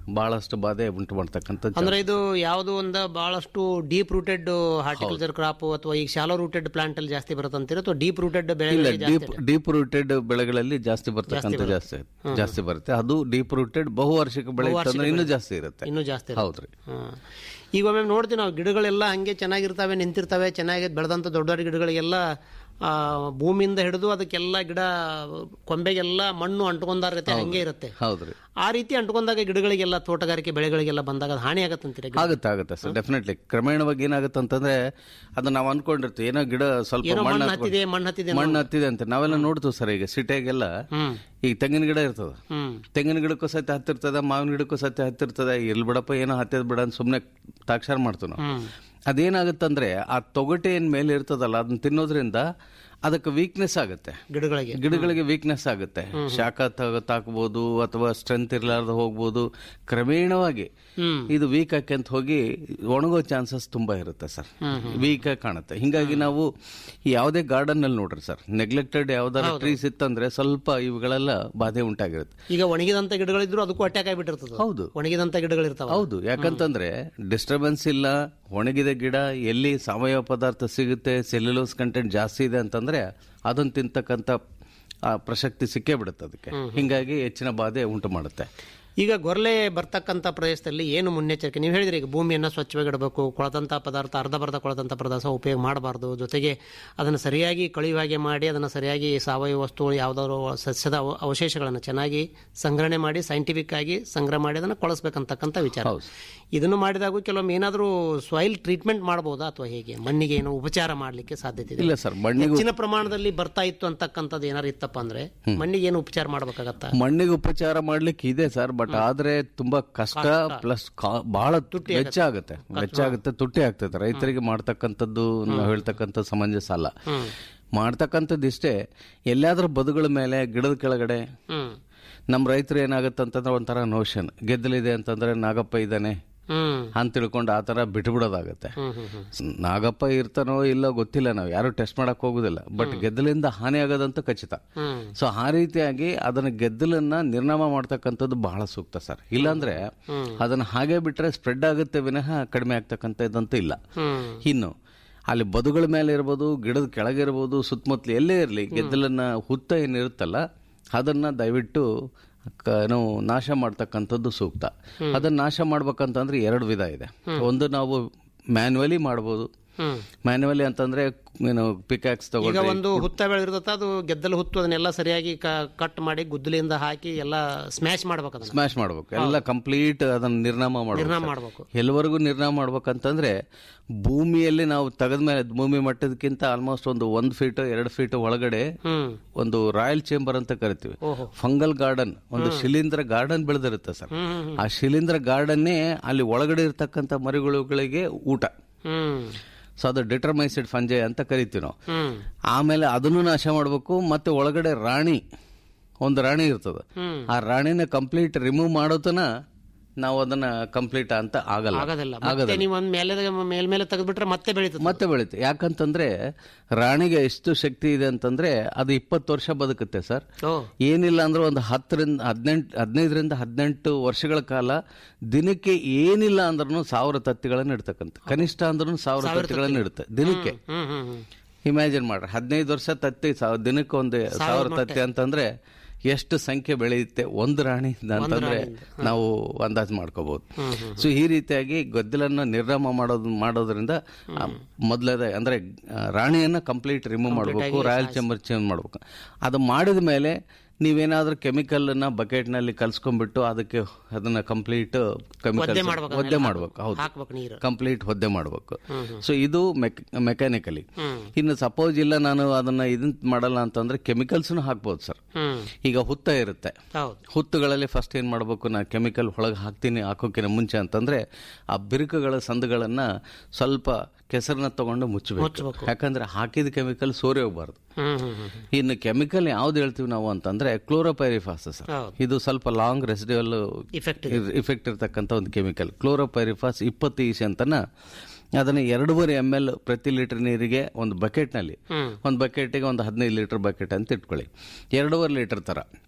ಬಹಳಷ್ಟು ಬಾಧೆ ಉಂಟು ಮಾಡ್ತಕ್ಕಂಥ ಅಂದ್ರೆ ಇದು ಯಾವುದು ಒಂದು ಬಹಳಷ್ಟು ಡೀಪ್ ರೂಟೆಡ್ ಹಾರ್ಟಿಕಲ್ಚರ್ ಕ್ರಾಪ್ ಅಥವಾ ಈಗ ಶಾಲೋ ರೂಟೆಡ್ ಪ್ಲಾಂಟ್ ಅಲ್ಲಿ ಜಾಸ್ತಿ ಬರುತ್ತಂತೀರ ಅಥವಾ ಡೀಪ್ ರೂಟೆಡ್ ಇಲ್ಲ ಬೆಳೆಗಳಲ್ಲಿ ಜಾಸ್ತಿ ಡೀಪ್ ಡೀಪ್ ರೂಟೆಡ್ ಬೆಳೆಗಳಲ್ಲಿ ಜಾಸ್ತಿ ಬರ್ತಕ್ಕಂಥ ಜಾಸ್ತಿ ಜಾಸ್ತಿ ಬರುತ್ತೆ ಅದು ಡೀಪ್ ರೂಟೆಡ್ ಬಹುವಾರ್ಷಿಕ ಬೆಳೆ ಇತ್ತಂದ್ರೆ ಇನ್ನೂ ಜಾಸ್ತಿ ಇರುತ್ತೆ ಇನ್ನೂ ಜಾಸ್ತಿ ಇರುತ್ತೆ. ಹೌದ್ರಿ ಹ್ಮ್. ಈಗ ಒಮ್ಮೆ ನೋಡ್ತೀವಿ ನಾವು ಗಿಡಗಳೆಲ್ಲ ಹಂಗೆ ಚೆನ್ನಾಗಿರ್ತವೆ ನಿಂತಿರ್ತವೆ ಚೆನ್ನಾಗಿ ಬೆಳೆದಂತ ದೊಡ್ಡ ದೊಡ್ಡ ಗಿಡಗಳಿಗೆಲ್ಲ ಆ, ಭೂಮಿಯಿಂದ ಹಿಡಿದು ಅದಕ್ಕೆಲ್ಲ ಗಿಡ ಕೊಂಬೆಗೆಲ್ಲ ಮಣ್ಣು ಅಂಟ್ಕೊಂಡಾರತ್ತೆ ಹಂಗೆ ಇರುತ್ತೆ ಹೌದ್ರಿ ಆ ರೀತಿ ಅಂಟ್ಕೊಂಡಾಗ ಗಿಡಗಳಿಗೆಲ್ಲ ತೋಟಗಾರಿಕೆ ಬೆಳೆಗಳಿಗೆಲ್ಲ ಬಂದಾಗ ಅದು ಹಾನಿ ಆಗತ್ತಂತೀರ ಆಗುತ್ತೆ ಆಗುತ್ತೆ ಸರ್ ಡೆಫಿನೆಟ್ಲಿ ಕ್ರಮೇಣವಾಗಿ ಏನಾಗುತ್ತೆ ಅಂತಂದ್ರೆ ಅದು ನಾವು ಅನ್ಕೊಂಡಿರ್ತೀವಿ ಏನೋ ಗಿಡ ಸ್ವಲ್ಪ ಏನೋ ಮಣ್ಣು ಮಣ್ಣು ಹತ್ಕೊಂಡು- ಹತ್ತಿದೆ ಮಣ್ಣು ಹತ್ತಿದೆ ಮಣ್ಣು ಹತ್ತಿದೆ ಅಂತ ನಾವೆಲ್ಲ ನೋಡ್ತೀವಿ ಸರ್ ಈಗ ಸಿಟಿಯಾಗೆಲ್ಲ ಈಗ ತೆಂಗಿನ ಗಿಡ ಇರ್ತದ ಹ್ಮ್ ತೆಂಗಿನ ಗಿಡಕ್ಕೂ ಸತ್ಯ ಹತ್ತಿರ್ತದ ಮಾವಿನ ಗಿಡಕ್ಕೂ ಸತ್ಯ ಹತ್ತಿರ್ತದ ಇರ್ಲಿ ಬಿಡಪ್ಪ ಏನೋ ಹತ್ತಿದ್ ಬಿಡ ಅಂತ ಸುಮ್ಮನೆ ತಾಕ್ಷಾರ ಮಾಡ್ತೀವಿ ನಾವು ಹ್ಮ್ ಅದೇನಾಗುತ್ತಂದ್ರೆ ಆ ತೊಗಟೆ ಏನ್ ಮೇಲೆ ಇರ್ತದಲ್ಲ ಅದನ್ನ ತಿನ್ನೋದ್ರಿಂದ ಅದಕ್ಕೆ ವೀಕ್ನೆಸ್ ಆಗುತ್ತೆ ಗಿಡಗಳಿಗೆ ಗಿಡಗಳಿಗೆ ವೀಕ್ನೆಸ್ ಆಗುತ್ತೆ ಶಾಖ ತ- ತಾಕ್ಬೋದು ಅಥವಾ ಸ್ಟ್ರೆಂತ್ ಇರ್ಲಾರ್ದ ಹೋಗ್ಬೋದು ಕ್ರಮೇಣವಾಗಿ ಹ್ಮ್ ಇದು ವೀಕ್ ಆಕ್ಯಂತ ಹೋಗಿ ಒಣಗೋ ಚಾನ್ಸಸ್ ತುಂಬಾ ಇರುತ್ತೆ ಸರ್ ವೀಕ್ ಆಗಿ ಕಾಣುತ್ತೆ ಹಿಂಗಾಗಿ ನಾವು ಈ ಯಾವುದೇ ಗಾರ್ಡನ್ ಅಲ್ಲಿ ನೋಡ್ರಿ ಸರ್ ನೆಗ್ಲೆಕ್ಟೆಡ್ ಯಾವ್ದಾರ ಟ್ರೀಸ್ ಇತ್ತಂದ್ರೆ ಸ್ವಲ್ಪ ಇವುಗಳೆಲ್ಲ ಬಾಧೆ ಉಂಟಾಗಿರುತ್ತೆ ಈಗ ಒಣಗಿದಂತ ಗಿಡಗಳಿದ್ರು ಅದಕ್ಕೂ ಅಟ್ಯಾಕ್ ಆಗಿಬಿಟ್ಟಿರ್ತದೆ ಹೌದು ಒಣಗಿದಂತ ಗಿಡಗಳಿರ್ತಾವ ಹೌದು ಯಾಕಂತಂದ್ರೆ ಡಿಸ್ಟರ್ಬೆನ್ಸ್ ಇಲ್ಲ ಒಣಗಿದ ಗಿಡ ಎಲ್ಲಿ ಸಾವಯವ ಪದಾರ್ಥ ಸಿಗುತ್ತೆ ಸೆಲ್ಯುಲೋಸ್ ಕಂಟೆಂಟ್ ಜಾಸ್ತಿ ಇದೆ ಅಂತಂದ್ರೆ ಅದನ್ನ ತಿಂತಕ್ಕಂಥ ಆ, ಪ್ರಸಕ್ತಿ ಸಿಕ್ಕೇ ಬಿಡುತ್ತೆ ಅದಕ್ಕೆ ಹಿಂಗಾಗಿ ಹೆಚ್ಚಿನ ಬಾಧೆ ಉಂಟು ಮಾಡುತ್ತೆ ಈಗ ಗೊರಲೆ ಬರ್ತಕ್ಕಂಥ ಪ್ರದೇಶದಲ್ಲಿ ಏನು ಮುನ್ನೆಚ್ಚರಿಕೆ ನೀವು ಹೇಳಿದ್ರಿ ಈಗ ಭೂಮಿಯನ್ನು ಸ್ವಚ್ಛವಾಗಿ ಇಡಬೇಕು ಕೊಳದಂಥ ಪದಾರ್ಥ ಅರ್ಧ ಬರ್ಧ ಕೊಳದಂಥ ಪದಾರ್ಥ ಉಪಯೋಗ ಮಾಡಬಾರ್ದು ಜೊತೆಗೆ ಅದನ್ನು ಸರಿಯಾಗಿ ಕಳಿವಾಗೆ ಮಾಡಿ ಅದನ್ನು ಸರಿಯಾಗಿ ಸಾವಯವ ವಸ್ತುಗಳು ಯಾವುದಾದ್ರು ಸಸ್ಯದ ಅವ- ಅವಶೇಷಗಳನ್ನು ಚೆನ್ನಾಗಿ ಸಂಗ್ರಹಣೆ ಮಾಡಿ ಸೈಂಟಿಫಿಕ್ ಆಗಿ ಸಂಗ್ರಹ ಮಾಡಿ ಅದನ್ನು ಕೊಳಿಸ್ಬೇಕಂತಕ್ಕಂಥ ವಿಚಾರ ಇದನ್ನು ಮಾಡಿದಾಗ ಕೆಲವೊಮ್ಮೆ ಏನಾದರೂ ಸಾಯಿಲ್ ಟ್ರೀಟ್ಮೆಂಟ್ ಮಾಡಬಹುದಾ ಅಥವಾ ಹೇಗೆ ಮಣ್ಣಿಗೆ ಏನು ಉಪಚಾರ ಮಾಡಲಿಕ್ಕೆ ಸಾಧ್ಯತೆ ಇದೆ ಇಲ್ಲ ಸರ್ ಮಣ್ಣಿಗೂ ಹೆಚ್ಚಿನ ಪ್ರಮಾಣದಲ್ಲಿ ಬರ್ತಾ ಇತ್ತು ಅಂತಕ್ಕಂಥದ್ದು ಏನಾರು ಇತ್ತಪ್ಪ ಅಂದ್ರೆ ಮಣ್ಣಿಗೆ ಏನು ಉಪಚಾರ ಮಾಡಬೇಕಾಗತ್ತಾ ಮಣ್ಣಿಗೆ ಉಪಚಾರ ಮಾಡ್ಲಿಕ್ಕೆ ಇದೆ ಸರ್ ಬಟ್ ಆದ್ರೆ ತುಂಬಾ ಕಷ್ಟ ಪ್ಲಸ್ ಬಹಳ ವೆಚ್ಚ ಆಗುತ್ತೆ ವೆಚ್ಚ ಆಗುತ್ತೆ ತುಟ್ಟಿ ಆಗ್ತದೆ ರೈತರಿಗೆ ಮಾಡ್ತಕ್ಕಂಥದ್ದು ನಾವು ಹೇಳ್ತಕ್ಕಂಥ ಸಮಂಜಸ ಅಲ್ಲ ಮಾಡ್ತಕ್ಕಂಥದ್ದು ಇಷ್ಟೇ ಎಲ್ಲಾದ್ರೂ ಬದುಗಳ ಮೇಲೆ ಗಿಡದ ಕೆಳಗಡೆ ಹ್ಮ್ ನಮ್ಮ ರೈತರು ಏನಾಗುತ್ತೆ ಅಂತಂದ್ರೆ ಒಂಥರ ನೋಷನ್ ಗೆದ್ದಲಿದೆ ಅಂತಂದ್ರೆ ನಾಗಪ್ಪ ಇದ್ದಾನೆ ಹ್ಮ್ ಅಂತ ತಿಳ್ಕೊಂಡು ಆ ತರ ಬಿಟ್ಬಿಡೋದಾಗತ್ತೆ ಹ್ಮ್ ಹ್ಮ್ ಹ್ಮ್ ನಾಗಪ್ಪ ಇರ್ತಾನೋ ಇಲ್ಲೋ ಗೊತ್ತಿಲ್ಲ ನಾವು ಯಾರು ಟೆಸ್ಟ್ ಮಾಡಕ್ ಹೋಗುದಿಲ್ಲ ಬಟ್ ಗೆದ್ದಲಿಂದ ಹಾನಿ ಆಗೋದಂತೂ ಖಚಿತ ಹ್ಮ್ ಸೊ ಆ ರೀತಿಯಾಗಿ ಅದನ್ನ ಗೆದ್ದಲನ್ನ ನಿರ್ನಾಮ ಮಾಡ್ತಕ್ಕಂಥದ್ದು ಬಹಳ ಸೂಕ್ತ ಸರ್ ಇಲ್ಲಾಂದ್ರೆ ಅದನ್ನ ಹಾಗೆ ಬಿಟ್ರೆ ಸ್ಪ್ರೆಡ್ ಆಗುತ್ತೆ ವಿನಃ ಕಡಿಮೆ ಆಗ್ತಕ್ಕಂಥದ್ದಂತೂ ಇಲ್ಲ ಹ್ಮ್ ಇನ್ನು ಅಲ್ಲಿ ಬದುಗಳ ಮೇಲೆ ಇರ್ಬೋದು ಗಿಡದ ಕೆಳಗಿರ್ಬೋದು ಸುತ್ತಮುತ್ತಲು ಎಲ್ಲೇ ಇರಲಿ ಗೆದ್ದಲನ್ನ ಹುತ್ತ ಏನಿರುತ್ತಲ್ಲ ಅದನ್ನ ದಯವಿಟ್ಟು ಕ- ಏನು ನಾಶ ಮಾಡ್ತಕ್ಕಂಥದ್ದು ಸೂಕ್ತ ಅದನ್ನ ನಾಶ ಮಾಡ್ಬೇಕಂತಂದ್ರೆ ಎರಡು ವಿಧ ಇದೆ ಒಂದು ನಾವು ಮ್ಯಾನ್ಯುವಲಿ ಮಾಡ್ಬೋದು ಹ್ಮ್ ಮ್ಯಾನ್ಯುವಲಿ ಅಂತಂದ್ರೆ ಏನು ಪಿಕ್ಯಾಕ್ಸ್ ಈಗ ತಗೊಂಡ್ರೆ ಒಂದು ಹುತ್ತ ಬೆಳೆದಿರ್ತದ ಅದು ಗೆದ್ದಲು ಹುತ್ತು ಅದನ್ನೆಲ್ಲ ಸರಿಯಾಗಿ ಕಟ್ ಮಾಡಿ ಗುದ್ದಲಿಯಿಂದ ಹಾಕಿ ಎಲ್ಲ ಸ್ಮ್ಯಾಶ್ ಮಾಡ್ಬೇಕು ಅದನ್ನ ಸ್ಮ್ಯಾಶ್ ಮಾಡ್ಬೇಕು ಎಲ್ಲ ಕಂಪ್ಲೀಟ್ ಅದನ್ನ ನಿರ್ನಾಮ ನಿರ್ನಾಮ ಮಾಡ್ಬೇಕು ಮಾಡ್ಬೇಕು ಎಲ್ಲವರೆಗೂ ನಿರ್ನಾಮ ಮಾಡ್ಬೇಕಂತಂದ್ರೆ ಭೂಮಿಯಲ್ಲಿ ನಾವು ತೆಗೆದ ಮೇಲೆ ಭೂಮಿ ಮಟ್ಟದಕ್ಕಿಂತ ಆಲ್ಮೋಸ್ಟ್ ಒಂದು ಒಂದ್ ಫೀಟ್ ಎರಡು ಫೀಟ್ ಒಳಗಡೆ ಹ್ಮ್ ಒಂದು ರಾಯಲ್ ಚೇಂಬರ್ ಅಂತ ಕರಿತೀವಿ ಓಹೋ. ಫಂಗಲ್ ಗಾರ್ಡನ್ ಒಂದು ಶಿಲೀಂಧ್ರ ಗಾರ್ಡನ್ ಬೆಳೆದಿರುತ್ತೆ ಸರ್ ಹ್ಮ್ ಹ್ಮ್ ಆ ಶಿಲೀಂಧ್ರ ಗಾರ್ಡನ್ನೇ ಅಲ್ಲಿ ಒಳಗಡೆ ಇರ್ತಕ್ಕಂಥ ಮರಿಗಳಿಗೆ ಊಟ ಹ್ಮ್ ಸೊ ಅದು ಡಿಟರ್ಮೈಸಿಡ್ ಫಂಜೆ ಅಂತ ಕರಿತೀವಿ ನಾವು ಹ್ಮ್ ಆಮೇಲೆ ಅದನ್ನು ನಾಶ ಮಾಡಬೇಕು ಮತ್ತೆ ಒಳಗಡೆ ರಾಣಿ ಒಂದು ರಾಣಿ ಇರ್ತದೆ ಹ್ಮ್ ಆ ರಾಣಿನ ಕಂಪ್ಲೀಟ್ ರಿಮೂವ್ ಮಾಡೋತನ ನಾವು ಅದನ್ನ ಕಂಪ್ಲೀಟ್ ಅಂತ ಆಗಲ್ಲ ಆಗೋದಿಲ್ಲ ಮತ್ತೆ ನೀವು ಒಂದ್ ಮೇಲೆ ಮೇಲ್ಮೇಲೆ ತೆಗೆದ್ಬಿಟ್ರೆ ಮತ್ತೆ ಬೆಳೀತದೆ ಮತ್ತೆ ಬೆಳೀತೆ ಯಾಕಂತಂದ್ರೆ ರಾಣಿಗೆ ಎಷ್ಟು ಶಕ್ತಿ ಇದೆ ಅಂತಂದ್ರೆ ಅದು ಇಪ್ಪತ್ತು ವರ್ಷ ಬದುಕುತ್ತೆ ಸರ್ ಓ ಏನಿಲ್ಲ ಅಂದ್ರೆ ಒಂದು ಹತ್ತರಿಂದ ಹದಿನೆಂಟು ಹದಿನೈದರಿಂದ ಹದಿನೆಂಟು ವರ್ಷಗಳ ಕಾಲ ದಿನಕ್ಕೆ ಏನಿಲ್ಲ ಅಂದ್ರೂ ಸಾವಿರ ತತ್ತಿಗಳನ್ನು ಇಡ್ತಕ್ಕಂಥ ಕನಿಷ್ಠ ಅಂದ್ರೂ ಸಾವಿರ ತತ್ತಿಗಳನ್ನು ಇಡುತ್ತೆ ದಿನಕ್ಕೆ ಹ್ಮ್ ಹ್ಮ್ ಹ್ಮ್ ಇಮ್ಯಾಜಿನ್ ಮಾಡ್ರಿ ಹದಿನೈದು ವರ್ಷ ತತ್ತಿ ಸಾವ್- ದಿನಕ್ಕೆ ಒಂದು ಸಾವಿರ ತತ್ತಿ ಅಂತಂದ್ರೆ ಎಷ್ಟು ಸಂಖ್ಯೆ ಬೆಳೆಯುತ್ತೆ ಒಂದು ರಾಣಿಯಿಂದ ಅಂತಂದ್ರೆ ನಾವು ಅಂದಾಜು ಮಾಡ್ಕೋಬಹುದು ಸೊ ಈ ರೀತಿಯಾಗಿ ಗದ್ದಲನ್ನ ನಿರ್ನಾಮ ಮಾಡೋದು ಮಾಡೋದ್ರಿಂದ ಆ, ಮೊದಲದ ಅಂದ್ರೆ ಆ, ರಾಣಿಯನ್ನ ಕಂಪ್ಲೀಟ್ ರಿಮೂವ್ ಮಾಡಬೇಕು ರಾಯಲ್ ಚೇಂಬರ್ ಚೇಂಜ್ ಮಾಡ್ಬೇಕು ಅದು ಮಾಡಿದ ಮೇಲೆ ನೀವೇನಾದ್ರೂ ಕೆಮಿಕಲ್ ನ ಬಕೆಟ್ ನಲ್ಲಿ ಕಲ್ಸ್ಕೊಂಡ್ಬಿಟ್ಟು ಅದಕ್ಕೆ ಅದನ್ನ ಕಂಪ್ಲೀಟ್ ಕೆಮಿಕಲ್ ಮಾಡ್ಬೇಕು ಒದ್ದೆ ಮಾಡ್ಬೇಕು ಹೌದು ಹಾಕ್ಬೇಕು ನೀರು ಕಂಪ್ಲೀಟ್ ಒದ್ದೆ ಮಾಡಬೇಕು ಸೊ ಇದು ಮೆಕ್ಯಾನಿಕಲಿ ಹ್ಮ್ ಇನ್ನು ಸಪೋಸ್ ಇಲ್ಲ ನಾನು ಅದನ್ನ ಇದನ್ ಮಾಡಲ್ಲ ಅಂತಂದ್ರೆ ಕೆಮಿಕಲ್ಸ್ನು ಹಾಕ್ಬೋದು ಸರ್ ಹ್ಮ್ ಈಗ ಹುತ್ತ ಇರುತ್ತೆ ಹೌದು ಹುತ್ತುಗಳಲ್ಲಿ ಫಸ್ಟ್ ಏನ್ ಮಾಡಬೇಕು ನಾ ಕೆಮಿಕಲ್ ಒಳಗೆ ಹಾಕ್ತೀನಿ ಹಾಕೋಕಿನ ಮುಂಚೆ ಅಂತಂದ್ರೆ ಆ ಬಿರುಕುಗಳ ಸಂದುಗಳನ್ನ ಸ್ವಲ್ಪ ಕೆಸರನ್ನ ತಗೊಂಡು ಮುಚ್ಚಬೇಕು ಮುಚ್ಚಬೇಕು. ಯಾಕಂದ್ರೆ ಹಾಕಿದ ಕೆಮಿಕಲ್ ಸೋರಿ ಹೋಗ್ಬಾರ್ದು ಹ್ಮ್ ಹ್ಮ್ ಹ್ಮ್ ಇನ್ನು ಕೆಮಿಕಲ್ ಯಾವ್ದು ಹೇಳ್ತೀವಿ ನಾವು ಅಂತಂದ್ರೆ ಕ್ಲೋರೋಪೈರಿಫಾಸ್ ಹೌದು. ಇದು ಸ್ವಲ್ಪ ಲಾಂಗ್ ರೆಸಿಡಿಯಲ್ ಇಫೆಕ್ಟ್ ಇಫೆಕ್ಟ್ ಇರ್ತಕ್ಕಂಥ ಒಂದು ಕೆಮಿಕಲ್ ಕ್ಲೋರೋಪೈರಿಫಾಸ್ ಇಪ್ಪತ್ತು ಈಸಿ ಅಂತನ ಅದನ್ನ ಎರಡೂವರೆ ಎಮ್ ಎಲ್ ಪ್ರತಿ ಲೀಟರ್ ನೀರಿಗೆ ಒಂದು ಬಕೆಟ್ನಲ್ಲಿ ಹ್ಮ್ ಒಂದು ಬಕೆಟಿಗೆ ಒಂದು ಹದಿನೈದು ಲೀಟರ್ ಬಕೆಟ್ ಅಂತ ಇಟ್ಕೊಳ್ಳಿ ಎರಡೂವರೆ ಲೀಟರ್ ತರ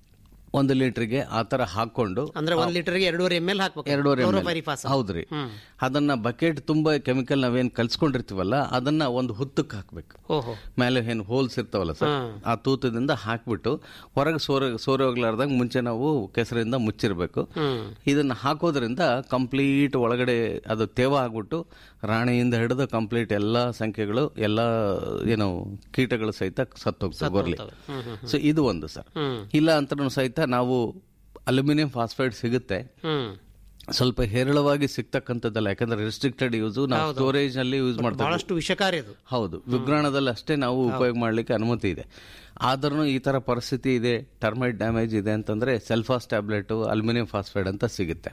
ಒಂದು ಲೀಟರ್ಗೆ ಆ ತರ ಹಾಕೊಂಡು ಅಂದ್ರೆ ಒಂದ್ ಲೀಟರ್ಗೆ ಎರಡೂವರೆ ಎಮ್ ಎಲ್ ಹಾಕ್ಬೇಕು ಎರಡೂವರೆ ml. ಕ್ಲೋರೋಪೈರಿಫಾಸ್ ಹೌದ್ರಿ ಹ್ಮ್. ಅದನ್ನ ಬಕೆಟ್ ತುಂಬಾ ಕೆಮಿಕಲ್ ನಾವೇನ್ ಕಲ್ಸ್ಕೊಂಡಿರ್ತೀವಲ್ಲ ಅದನ್ನ ಒಂದು ಹುತ್ತಕ್ಕೆ ಹಾಕ್ಬೇಕು ಓಹೋ ಮೇಲೆ ಏನು ಹೋಲ್ಸ್ ಇರ್ತಾವಲ್ಲ ಸರ್ ಹ್ಮ್. ಆ ತೂತದಿಂದ ಹಾಕ್ಬಿಟ್ಟು ಹೊರಗೆ ಸೋರ ಸೋರಿ ಹೋಗ್ಲಾರ್ದಂಗ ಮುಂಚೆ ನಾವು ಕೆಸರಿಂದ ಮುಚ್ಚಿರ್ಬೇಕು ಹ್ಮ್. ಇದನ್ನ ಹಾಕೋದ್ರಿಂದ ಕಂಪ್ಲೀಟ್ ಒಳಗಡೆ ಅದು ತೇವ ಆಗ್ಬಿಟ್ಟು ರಾಣಿಯಿಂದ ಹಿಡಿದು ಕಂಪ್ಲೀಟ್ ಎಲ್ಲಾ ಸಂಖ್ಯೆಗಳು ಎಲ್ಲಾ ಏನು ಕೀಟಗಳು ಸಹಿತ ಸತ್ತೋಗ್ತವೆ ಗೊರ್ಲಿ ಹ್ಮ್, ಹ್ಮ್, ಸೊ ಇದು ಒಂದು ಸರ್ ಹ್ಮ್. ಇಲ್ಲ ಅಂತನೂ ಸಹಿತ ನಾವು ಅಲ್ಯೂಮಿನಿಯಂ ಫಾಸ್ಫೈಡ್ ಸಿಗುತ್ತೆ ಹ್ಮ್ ಸ್ವಲ್ಪ ಹೇರಳವಾಗಿ ಸಿಗ್ತಕ್ಕಂಥದ್ದಲ್ಲ ಯಾಕಂದ್ರೆ ರೆಸ್ಟ್ರಿಕ್ಟೆಡ್ ಯೂಸ್ ನಾವು ಹೌದು. ಸ್ಟೋರೇಜ್ ನಲ್ಲಿ ಯೂಸ್ ಮಾಡ್ತಾ ಬಹಳಷ್ಟು ವಿಷಕಾರಿ ಅದು ಹೌದು ವಿಗ್ರಹಣದಲ್ಲಿ ಅಷ್ಟೇ ನಾವು ಉಪಯೋಗ ಮಾಡ್ಲಿಕ್ಕೆ ಅನುಮತಿ ಇದೆ ಆದ್ರೂ ಈ ತರ ಪರಿಸ್ಥಿತಿ ಇದೆ ಟರ್ಮೈಟ್ ಡ್ಯಾಮೇಜ್ ಇದೆ ಅಂತಂದ್ರೆ ಸೆಲ್ಫಾಸ್ ಟ್ಯಾಬ್ಲೆಟ್ ಅಲ್ಯೂಮಿನಿಯಂ ಫಾಸ್ಫೈಡ್ ಅಂತ ಸಿಗುತ್ತೆ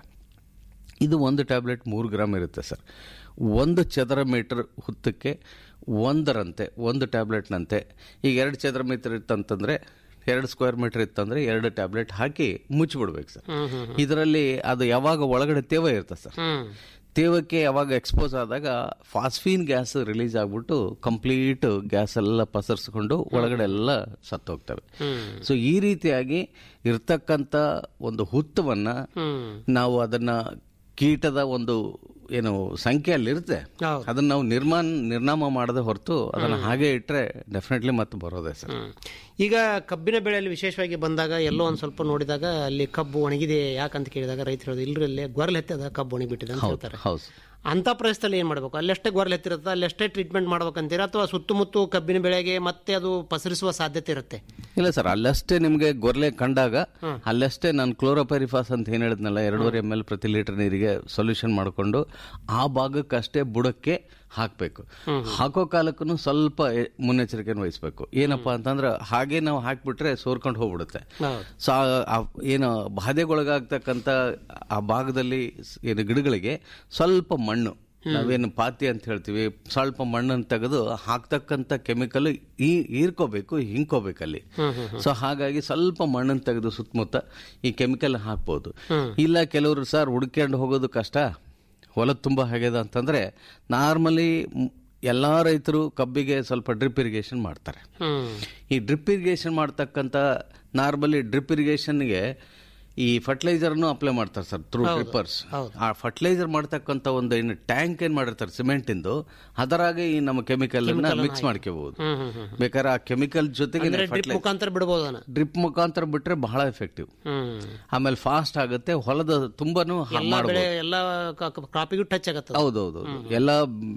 ಇದು ಒಂದು ಟ್ಯಾಬ್ಲೆಟ್ ಮೂರು ಗ್ರಾಮ್ ಇರುತ್ತೆ ಸರ್ ಒಂದು ಚದರ ಮೀಟರ್ ಹುತ್ತಕ್ಕೆ ಒಂದರಂತೆ ಒಂದು ಟ್ಯಾಬ್ಲೆಟ್ನಂತೆ ಈಗ ಎರಡು ಚದರ ಮೀಟರ್ ಇತ್ತಂತಂದ್ರೆ ಎರಡು ಸ್ಕ್ವೇರ್ ಮೀಟರ್ ಇತ್ತಂದ್ರೆ ಎರಡು ಟ್ಯಾಬ್ಲೆಟ್ ಹಾಕಿ ಮುಚ್ಚಿಬಿಡ್ಬೇಕು ಸರ್ ಹ್ಮ್, ಹ್ಮ್, ಇದರಲ್ಲಿ ಅದು ಯಾವಾಗ ಒಳಗಡೆ ತೇವ ಇರ್ತದೆ ಸರ್ ಹ್ಮ್ ತೇವಕ್ಕೆ ಯಾವಾಗ ಎಕ್ಸ್ಪೋಸ್ ಆದಾಗ ಫಾಸ್ಫೀನ್ ಗ್ಯಾಸ್ ರಿಲೀಸ್ ಆಗ್ಬಿಟ್ಟು ಕಂಪ್ಲೀಟ್ ಗ್ಯಾಸ್ ಎಲ್ಲ ಪಸರಿಸ್ಕೊಂಡು ಒಳಗಡೆ ಎಲ್ಲ ಸತ್ತೋಗ್ತವೆ ಹ್ಮ್. ಸೊ ಈ ರೀತಿಯಾಗಿ ಇರ್ತಕ್ಕಂಥ ಒಂದು ಹುತ್ತವನ್ನ ಹ್ಮ್. ನಾವು ಅದನ್ನ ಕೀಟದ ಒಂದು ಏನು ಸಂಖ್ಯೆ ಅಲ್ಲಿರುತ್ತೆ ಹೌದು. ಅದನ್ನ ನಾವು ನಿರ್ಮಾಣ ನಿರ್ನಾಮ ಮಾಡದೆ ಹೊರತು ಅದನ್ನ ಹಾಗೆ ಇಟ್ರೆ ಡೆಫಿನೆಟ್ಲಿ ಮತ್ತೆ ಬರೋದೇ ಸರ್ ಈಗ ಕಬ್ಬಿನ ಬೆಳೆಯಲ್ಲಿ ವಿಶೇಷವಾಗಿ ಬಂದಾಗ ಎಲ್ಲೋ ಒಂದ್ ಸ್ವಲ್ಪ ನೋಡಿದಾಗ ಅಲ್ಲಿ ಕಬ್ಬು ಒಣಗಿದೆ ಯಾಕಂತ ಕೇಳಿದಾಗ ರೈತರು ಹೇಳೋದು ಇಲ್ರಿ ಅಲ್ಲಿ ಗೊರಲ್ ಎತ್ತದ ಕಬ್ಬು ಒಣಗಿಬಿಟ್ಟಿದೆ ಅಂತ ಹೇಳ್ತಾರೆ ಹೌದು ಅಂತ ಪರಿಸ್ಥಿತಿಯಲ್ಲಿ ಏನ್ ಮಾಡ್ಬೇಕು ಅಲ್ಲಷ್ಟೇ ಗೊರಲ್ ಎತ್ತಿರುತ್ತೆ ಅಲ್ಲಷ್ಟೇ ಟ್ರೀಟ್ಮೆಂಟ್ ಮಾಡ್ಬೇಕಂತೀರಾ ಅಥವಾ ಸುತ್ತಮುತ್ತ ಕಬ್ಬಿನ ಬೆಳೆಗೆ ಮತ್ತೆ ಅದು ಪಸರಿಸುವ ಸಾಧ್ಯತೆ ಇರುತ್ತೆ ಇಲ್ಲ ಸರ್ ಅಲ್ಲಷ್ಟೇ ನಿಮಗೆ ಗೊರ್ಲೆ ಕಂಡಾಗ ಅಲ್ಲಷ್ಟೇ ನಾನು ಕ್ಲೋರೋಪೈರಿಫಾಸ್ ಅಂತ ಏನ್ ಹೇಳಿದ್ನಲ್ಲ ಎರಡೂವರೆ ಎಮ್ ಎಲ್ ಪ್ರತಿ ಲೀಟರ್ ನೀರಿಗೆ ಸೊಲ್ಯೂಷನ್ ಮಾಡಿಕೊಂಡು ಆ ಭಾಗಕ್ಕಷ್ಟೇ ಬುಡಕ್ಕೆ ಹಾಕಬೇಕು ಹಾಕೋ ಕಾಲಕ್ಕೂ ಸ್ವಲ್ಪ ಎ- ಮುನ್ನೆಚ್ಚರಿಕೆಯನ್ನು ವಹಿಸಬೇಕು ಏನಪ್ಪಾ ಅಂತಂದ್ರೆ ಹಾಗೆ ನಾವು ಹಾಕ್ಬಿಟ್ರೆ ಸೋರ್ಕೊಂಡು ಹೋಗ್ಬಿಡುತ್ತೆ ಸೊ ಆ- ಆ ಏನು ಬಾಧೆಗೊಳಗಾಗ್ತಕ್ಕಂಥ ಆ ಭಾಗದಲ್ಲಿ ಸ್- ಏನು ಗಿಡಗಳಿಗೆ ಸ್ವಲ್ಪ ಮಣ್ಣು ನಾವೇನು ಪಾತಿ ಅಂತ ಹೇಳ್ತೀವಿ ಸ್ವಲ್ಪ ಮಣ್ಣನ್ನು ತೆಗೆದು ಹಾಕ್ತಕ್ಕಂಥ ಕೆಮಿಕಲ್ ಈ ಹೀರ್ಕೋಬೇಕು ಹಿಂಕೋಬೇಕು ಅಲ್ಲಿ ಸೊ ಹಾಗಾಗಿ ಸ್ವಲ್ಪ ಮಣ್ಣನ್ನು ತೆಗೆದು ಸುತ್ತಮುತ್ತ ಈ ಕೆಮಿಕಲ್ ಹಾಕ್ಬೋದು ಇಲ್ಲ ಕೆಲವರು ಸರ್ ಹುಡ್ಕೊಂಡು ಹೋಗೋದು ಕಷ್ಟ ಹೊಲ ತುಂಬ ಆಗ್ಯದ ಅಂತಂದ್ರೆ ನಾರ್ಮಲಿ ಎಲ್ಲಾ ರೈತರು ಕಬ್ಬಿಗೆ ಸ್ವಲ್ಪ ಡ್ರಿಪ್ ಇರಿಗೇಷನ್ ಮಾಡ್ತಾರೆ ಈ ಡ್ರಿಪ್ ಇರಿಗೇಷನ್ ಮಾಡ್ತಕ್ಕಂಥ ನಾರ್ಮಲಿ ಡ್ರಿಪ್ ಇರಿಗೇಷನ್ಗೆ ಈ ಫರ್ಟಿಲೈಸರ್ನು ಅಪ್ಲೈ ಮಾಡ್ತಾರೆ ಸರ್ ಥ್ರೂ ಡ್ರಿಪ್ಪರ್ಸ್ ಆ ಫರ್ಟಿಲೈಸರ್ ಮಾಡ್ತಕ್ಕಂಥ ಒಂದು ಏನು ಟ್ಯಾಂಕ್ ಏನ್ ಮಾಡಿರ್ತಾರೆ ಸಿಮೆಂಟ್ ಇಂದು ಅದರಾಗೆ ಈ ನಮ್ಮ ಕೆಮಿಕಲ್ ಮಿಕ್ಸ್ ಮಾಡ್ಕೋಬಹುದು ಬೇಕಾದ್ರೆ ಆ ಕೆಮಿಕಲ್ ಜೊತೆಗೆ ಅಂದ್ರೆ ಡ್ರಿಪ್ ಮುಖಾಂತರ ಬಿಡಬಹುದನ ಡ್ರಿಪ್ ಮುಖಾಂತರ ಬಿಟ್ರೆ ಬಹಳ ಎಫೆಕ್ಟಿವ್ ಹ್ಮ್ ಆಮೇಲೆ ಫಾಸ್ಟ್ ಆಗುತ್ತೆ ಹೊಲದ ತುಂಬಾನು ಹಾಳ್ ಎಲ್ಲಾ ಬೆಳೆ ಮಾಡ್ಬೋದು ಎಲ್ಲಾ ಕ್ರಾಪಿಗೂ ಟಚ್ ಆಗತ್ತೆ ಹೌದೌದು ಎಲ್ಲ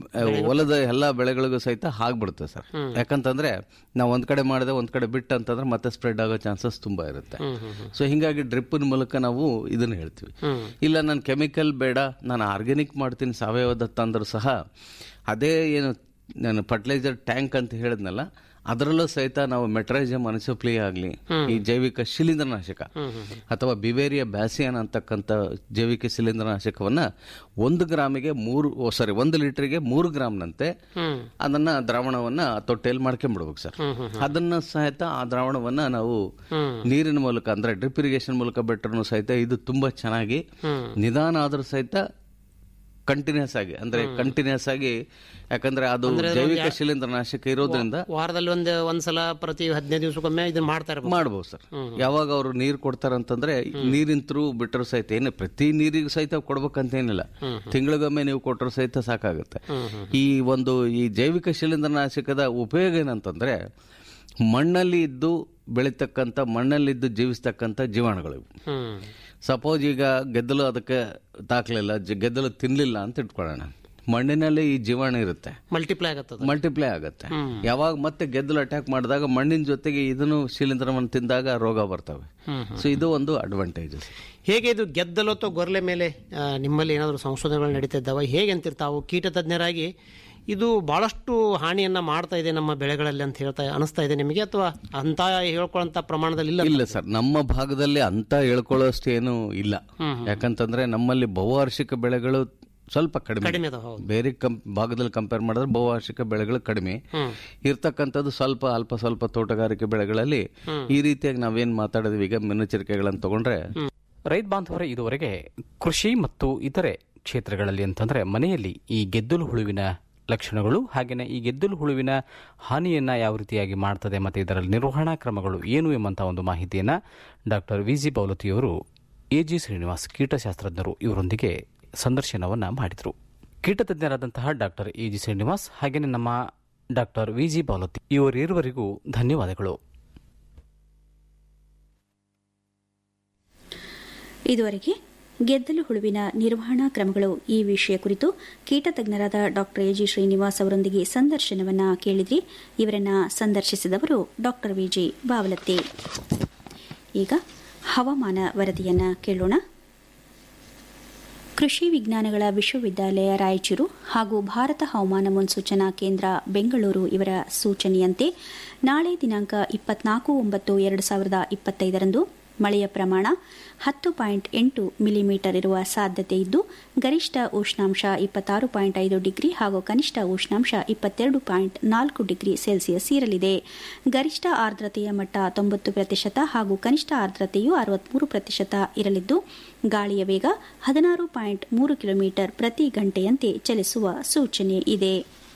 ಹೊಲದ ಎಲ್ಲ ಬೆಳೆಗಳಿಗೂ ಸಹಿತ ಆಗ್ಬಿಡುತ್ತೆ ಸರ್ ಯಾಕಂತಂದ್ರೆ ನಾವು ಒಂದ್ ಕಡೆ ಮಾಡಿದೆ ಒಂದ್ ಕಡೆ ಬಿಟ್ಟು ಅಂತಂದ್ರೆ ಮತ್ತೆ ಸ್ಪ್ರೆಡ್ ಆಗೋ ಚಾನ್ಸಸ್ ತುಂಬಾ ಇರುತ್ತೆ ಸೊ ಹಿಂಗಾಗಿ ಡ್ರಿಪ್ಪಿನ ಮೂಲಕ ನಾವು ಇದನ್ನ ಹೇಳ್ತೀವಿ ಇಲ್ಲ ನಾನು ಕೆಮಿಕಲ್ ಬೇಡ ನಾನು ಆರ್ಗ್ಯಾನಿಕ್ ಮಾಡ್ತೀನಿ ಸಾವಯವದ ತಂದ್ರು ಸಹ ಅದೇ ಏನು ನಾನು ಫರ್ಟಿಲೈಸರ್ ಟ್ಯಾಂಕ್ ಅಂತ ಹೇಳಿದ್ನಲ್ಲ ಅದರಲ್ಲೂ ಸಹಿತ ನಾವು ಮೆಟ್ರೈಜಮ್ ಅನಿಸೋಪ್ಲಿ ಆಗಲಿ ಈ ಜೈವಿಕ ಶಿಲೀಂಧ್ರನಾಶಕ ಅಥವಾ ಬಿವೇರಿಯ ಬ್ಯಾಸಿಯನ್ ಅಂತಕ್ಕಂಥ ಜೈವಿಕ ಶಿಲೀಂಧ್ರನಾಶಕವನ್ನ ಒಂದು ಗ್ರಾಮಿಗೆ ಮೂರು ಸಾರಿ ಒಂದು ಲೀಟರ್ಗೆ ಮೂರು ಗ್ರಾಮ್ನಂತೆ ಅದನ್ನ ದ್ರಾವಣವನ್ನ ತೊಟ್ಟೆಯಲ್ಲಿ ಮಾಡ್ಕೊಂಡ್ಬಿಡ್ಬೇಕು ಸರ್ ಅದನ್ನ ಸಹಿತ ಆ ದ್ರಾವಣವನ್ನ ನಾವು ನೀರಿನ ಮೂಲಕ ಅಂದ್ರೆ ಡ್ರಿಪ್ ಇರಿಗೇಷನ್ ಮೂಲಕ ಬಿಟ್ಟರು ಸಹಿತ ಇದು ತುಂಬಾ ಚೆನ್ನಾಗಿ ನಿಧಾನ ಆದ್ರೂ ಸಹಿತ ಕಂಟಿನ್ಯೂಸ್ ಆಗಿ ಅಂದ್ರೆ ಕಂಟಿನ್ಯೂಸ್ ಆಗಿ ಯಾಕಂದ್ರೆ ಅದು ಜೈವಿಕ ಶಿಲೀಂಧ್ರನಾಶಕ ಇರೋದ್ರಿಂದ ವಾರದಲ್ಲಿ ಒಂದ್ ಒಂದ್ಸಲ ಪ್ರತಿ ಹದಿನೈದು ದಿವಸಕ್ಕೊಮ್ಮೆ ಇದನ್ನ ಮಾಡ್ತಾ ಇರ್ಬೇಕು ಮಾಡ್ಬೋದು ಸರ್ ಯಾವಾಗ ಅವರು ನೀರು ಕೊಡ್ತಾರಂತಂದ್ರೆ ನೀರಿನ ಥ್ರೂ ಬಿಟ್ಟರು ಸಹಿತ ಏನು ಪ್ರತಿ ನೀರಿಗೂ ಸಹಿತ ಕೊಡ್ಬೇಕಂತೇನಿಲ್ಲ ತಿಂಗಳಿಗೊಮ್ಮೆ ನೀವು ಕೊಟ್ಟರು ಸಹಿತ ಸಾಕಾಗುತ್ತೆ ಈ ಒಂದು ಈ ಜೈವಿಕ ಶಿಲೀಂಧ್ರನಾಶಕದ ಉಪಯೋಗ ಏನಂತಂದ್ರೆ ಮಣ್ಣಲ್ಲಿ ಇದ್ದು ಬೆಳೀತಕ್ಕಂಥ ಮಣ್ಣಲ್ಲಿದ್ದು ಜೀವಿಸ್ತಕ್ಕಂಥ ಜೀವಾಣುಗಳು ಇವು. ಹ್ಮ್ ಸಪೋಸ್ ಈಗ ಗೆದ್ದಲು ಅದಕ್ಕೆ ತಾಕ್ಲಿಲ್ಲ ಜ- ಗೆದ್ದಲು ತಿನ್ಲಿಲ್ಲ ಅಂತ ಇಟ್ಕೊಳ್ಳೋಣ ಮಣ್ಣಿನಲ್ಲಿ ಈ ಜೀವಾಣು ಇರುತ್ತೆ ಮಲ್ಟಿಪ್ಲೈ ಆಗತ್ತದ ಮಲ್ಟಿಪ್ಲೈ ಆಗುತ್ತೆ ಯಾವಾಗ ಮತ್ತೆ ಗೆದ್ದಲು ಅಟ್ಯಾಕ್ ಮಾಡಿದಾಗ ಮಣ್ಣಿನ ಜೊತೆಗೆ ಇದನ್ನು ಶಿಲೀಂಧ್ರವನ್ನು ತಿಂದಾಗ ರೋಗ ಬರ್ತವೆ ಸೊ ಇದು ಒಂದು ಅಡ್ವಾಂಟೇಜ್ ಹೇಗೆ ಇದು ಗೆದ್ದಲು ಅಥವಾ ಗೊರಲೆ ಮೇಲೆ ಆ, ನಿಮ್ಮಲ್ಲಿ ಏನಾದರೂ ಸಂಶೋಧನೆಗಳು ನಡೀತಾ ಇದ್ದಾವೆ ಹೇಗೆ ಅಂತಿರ್ತಾವು ಕೀಟ ತಜ್ಞರಾಗಿ ಇದು ಬಹಳಷ್ಟು ಹಾನಿಯನ್ನ ಮಾಡ್ತಾ ಇದೆ ನಮ್ಮ ಬೆಳೆಗಳಲ್ಲಿ ಅಂತ ಹೇಳ್ತಾ ಅನಿಸ್ತಾ ಇದೆ ನಿಮಗೆ ಅಥವಾ ಅಂತ ಹೇಳ್ಕೊಳ್ಳೋಂತ ಪ್ರಮಾಣದಲ್ಲಿ ಇಲ್ಲ ಇಲ್ಲ ಸರ್ ನಮ್ಮ ಭಾಗದಲ್ಲಿ ಅಂತ ಹೇಳ್ಕೊಳ್ಳೋಷ್ಟು ಏನು ಇಲ್ಲ ಯಾಕಂತಂದ್ರೆ ನಮ್ಮಲ್ಲಿ ಬಹುವಾರ್ಷಿಕ ಬೆಳೆಗಳು ಸ್ವಲ್ಪ ಕಡಿಮೆ ಕಡಿಮೆ ಅದಾವ ಹೌದು ಬೇರೆ ಕಂ ಭಾಗದಲ್ಲಿ ಕಂಪೇರ್ ಮಾಡಿದ್ರೆ ಬಹುವಾರ್ಷಿಕ ಬೆಳೆಗಳು ಕಡಿಮೆ ಇರ್ತಕ್ಕಂಥದ್ದು ಸ್ವಲ್ಪ ಅಲ್ಪ ಸ್ವಲ್ಪ ತೋಟಗಾರಿಕೆ ಬೆಳೆಗಳಲ್ಲಿ ಈ ರೀತಿಯಾಗಿ ನಾವೇನ್ ಮಾತಾಡಿದ್ವಿ ಈಗ ಮುನ್ನೆಚ್ಚರಿಕೆಗಳನ್ನು ತಗೊಂಡ್ರೆ ರೈತ ಬಾಂಧವರೇ ಇದುವರೆಗೆ ಕೃಷಿ ಮತ್ತು ಇತರೆ ಕ್ಷೇತ್ರಗಳಲ್ಲಿ ಅಂತಂದ್ರೆ ಮನೆಯಲ್ಲಿ ಈ ಗೆದ್ದಲು ಹುಳುವಿನ ಲಕ್ಷಣಗಳು ಹಾಗೆಯೇ ಈ ಗೆದ್ದಲು ಹುಳುವಿನ ಹಾನಿಯನ್ನು ಯಾವ ರೀತಿಯಾಗಿ ಮಾಡ್ತದೆ ಮತ್ತು ಇದರ ನಿರ್ವಹಣಾ ಕ್ರಮಗಳು ಏನು ಎಂಬಂಥ ಒಂದು ಮಾಹಿತಿಯನ್ನು ಡಾಕ್ಟರ್ ವಿ ಜಿ ಬೌಲತಿಯವರು ಎ ಜಿ ಶ್ರೀನಿವಾಸ್ ಕೀಟಶಾಸ್ತ್ರಜ್ಞರು ಇವರೊಂದಿಗೆ ಸಂದರ್ಶನವನ್ನು ಮಾಡಿದರು ಕೀಟತಜ್ಞರಾದಂತಹ ಡಾಕ್ಟರ್ ಎ ಜಿ ಶ್ರೀನಿವಾಸ್ ಹಾಗೆಯೇ ನಮ್ಮ ಡಾಕ್ಟರ್ ವಿ ಜಿ ಬೌಲತಿ ಇವರಿರುವರಿಗೂ ಧನ್ಯವಾದಗಳು ಇದುವರೆಗೆ ಗೆದ್ದಲು ಹುಳುವಿನ ನಿರ್ವಹಣಾ ಕ್ರಮಗಳು ಈ ವಿಷಯ ಕುರಿತು ಕೀಟ ತಜ್ಞರಾದ ಡಾಕ್ಟರ್ ಎ ಜಿ ಶ್ರೀನಿವಾಸ್ ಅವರೊಂದಿಗೆ ಸಂದರ್ಶನವನ್ನ ಕೇಳಿದ್ರಿ ಇವರನ್ನ ಸಂದರ್ಶಿಸಿದವರು ಡಾಕ್ಟರ್ ವಿಜಿ ಬಾವಲತ್ತಿ ಈಗ ಹವಾಮಾನ ವರದಿಯನ್ನ ಕೇಳೋಣ ಕೃಷಿ ವಿಜ್ಞಾನಗಳ ವಿಶ್ವವಿದ್ಯಾಲಯ ರಾಯಚೂರು ಹಾಗೂ ಭಾರತ ಹವಾಮಾನ ಮುನ್ಸೂಚನಾ ಕೇಂದ್ರ ಬೆಂಗಳೂರು ಇವರ ಸೂಚನೆಯಂತೆ ನಾಳೆ ದಿನಾಂಕ ಇಪ್ಪತ್ನಾಲ್ಕು ಒಂಬತ್ತು ಎರಡು ಸಾವಿರದ ಇಪ್ಪತ್ತೈದರಂದು ಮಳೆಯ ಪ್ರಮಾಣ ಹತ್ತು ಪಾಯಿಂಟ್ ಎಂಟು ಮಿಲಿಮೀಟರ್ ಇರುವ ಸಾಧ್ಯತೆ ಇದ್ದು ಗರಿಷ್ಠ ಉಷ್ಣಾಂಶ ಇಪ್ಪತ್ತಾರು ಪಾಯಿಂಟ್ ಐದು ಡಿಗ್ರಿ ಹಾಗೂ ಕನಿಷ್ಠ ಉಷ್ಣಾಂಶ ಇಪ್ಪತ್ತೆರಡು ಪಾಯಿಂಟ್ ನಾಲ್ಕು ಡಿಗ್ರಿ ಸೆಲ್ಸಿಯಸ್ ಇರಲಿದೆ ಗರಿಷ್ಠ ಆರ್ದ್ರತೆಯ ಮಟ್ಟ ತೊಂಬತ್ತು ಪ್ರತಿಶತ ಹಾಗೂ ಕನಿಷ್ಠ ಆರ್ದ್ರತೆಯು ಅರವತ್ಮೂರು ಪ್ರತಿಶತ ಇರಲಿದ್ದು ಗಾಳಿಯ ವೇಗ ಹದಿನಾರು ಪಾಯಿಂಟ್ ಮೂರು ಕಿಲೋಮೀಟರ್ ಪ್ರತಿ ಗಂಟೆಯಂತೆ ಚಲಿಸುವ ಸೂಚನೆ ಇದೆ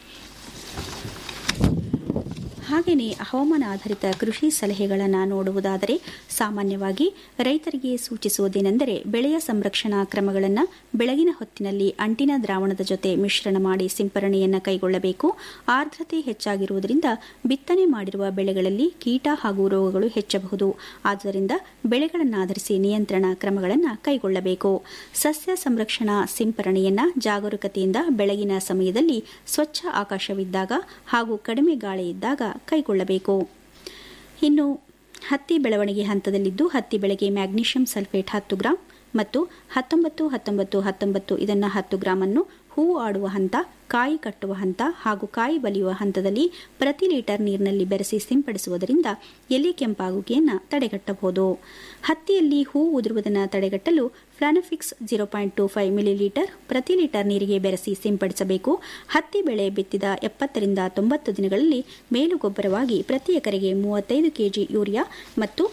ಹಾಗೆಯೇ ಹವಾಮಾನ ಆಧಾರಿತ ಕೃಷಿ ಸಲಹೆಗಳನ್ನು ನೋಡುವುದಾದರೆ ಸಾಮಾನ್ಯವಾಗಿ ರೈತರಿಗೆ ಸೂಚಿಸುವುದೇನೆಂದರೆ ಬೆಳೆಯ ಸಂರಕ್ಷಣಾ ಕ್ರಮಗಳನ್ನು ಬೆಳಗಿನ ಹೊತ್ತಿನಲ್ಲಿ ಅಂಟಿನ ದ್ರಾವಣದ ಜೊತೆ ಮಿಶ್ರಣ ಮಾಡಿ ಸಿಂಪರಣೆಯನ್ನು ಕೈಗೊಳ್ಳಬೇಕು ಆರ್ದ್ರತೆ ಹೆಚ್ಚಾಗಿರುವುದರಿಂದ ಬಿತ್ತನೆ ಮಾಡಿರುವ ಬೆಳೆಗಳಲ್ಲಿ ಕೀಟ ಹಾಗೂ ರೋಗಗಳು ಹೆಚ್ಚಬಹುದು ಆದ್ದರಿಂದ ಬೆಳೆಗಳನ್ನಾಧರಿಸಿ ನಿಯಂತ್ರಣ ಕ್ರಮಗಳನ್ನು ಕೈಗೊಳ್ಳಬೇಕು ಸಸ್ಯ ಸಂರಕ್ಷಣಾ ಸಿಂಪರಣೆಯನ್ನ ಜಾಗರೂಕತೆಯಿಂದ ಬೆಳಗಿನ ಸಮಯದಲ್ಲಿ ಸ್ವಚ್ಛ ಆಕಾಶವಿದ್ದಾಗ ಹಾಗೂ ಕಡಿಮೆ ಗಾಳಿ ಇದ್ದಾಗ ಕೈಗೊಳ್ಳಬೇಕು ಇನ್ನು ಹತ್ತಿ ಬೆಳವಣಿಗೆ ಹಂತದಲ್ಲಿದ್ದು ಹತ್ತಿ ಬೆಳೆಗೆ ಮ್ಯಾಗ್ನೀಷಿಯಂ ಸಲ್ಫೇಟ್ ಹತ್ತು ಗ್ರಾಂ ಮತ್ತು ಹತ್ತೊಂಬತ್ತು ಹತ್ತೊಂಬತ್ತು ಹತ್ತೊಂಬತ್ತು ಇದನ್ನು ಹತ್ತು ಗ್ರಾಂ ಅನ್ನು ಹೂವು ಆಡುವ ಹಂತ ಕಾಯಿ ಕಟ್ಟುವ ಹಂತ ಹಾಗೂ ಕಾಯಿ ಬಲಿಯುವ ಹಂತದಲ್ಲಿ ಪ್ರತಿ ಲೀಟರ್ ನೀರಿನಲ್ಲಿ ಬೆರೆಸಿ ಸಿಂಪಡಿಸುವುದರಿಂದ ಎಲೆ ಕೆಂಪಾಗುವಿಕೆಯನ್ನು ತಡೆಗಟ್ಟಬಹುದು ಹತ್ತಿಯಲ್ಲಿ ಹೂ ಉದುರುವುದನ್ನು ತಡೆಗಟ್ಟಲು Planofix zero point two five millilitre ಪ್ರತಿ ಲೀಟರ್ ನೀರಿಗೆ ಬೆರೆಸಿ ಸಿಂಪಡಿಸಬೇಕು ಹತ್ತಿ ಬೆಳೆ ಬಿತ್ತಿದ ಎಪ್ಪತ್ತರಿಂದ ತೊಂಬತ್ತು ದಿನಗಳಲ್ಲಿ ಮೇಲುಗೊಬ್ಬರವಾಗಿ ಪ್ರತಿ ಎಕರೆಗೆ ಮೂವತ್ತೈದು ಕೆಜಿ ಯೂರಿಯಾ ಮತ್ತು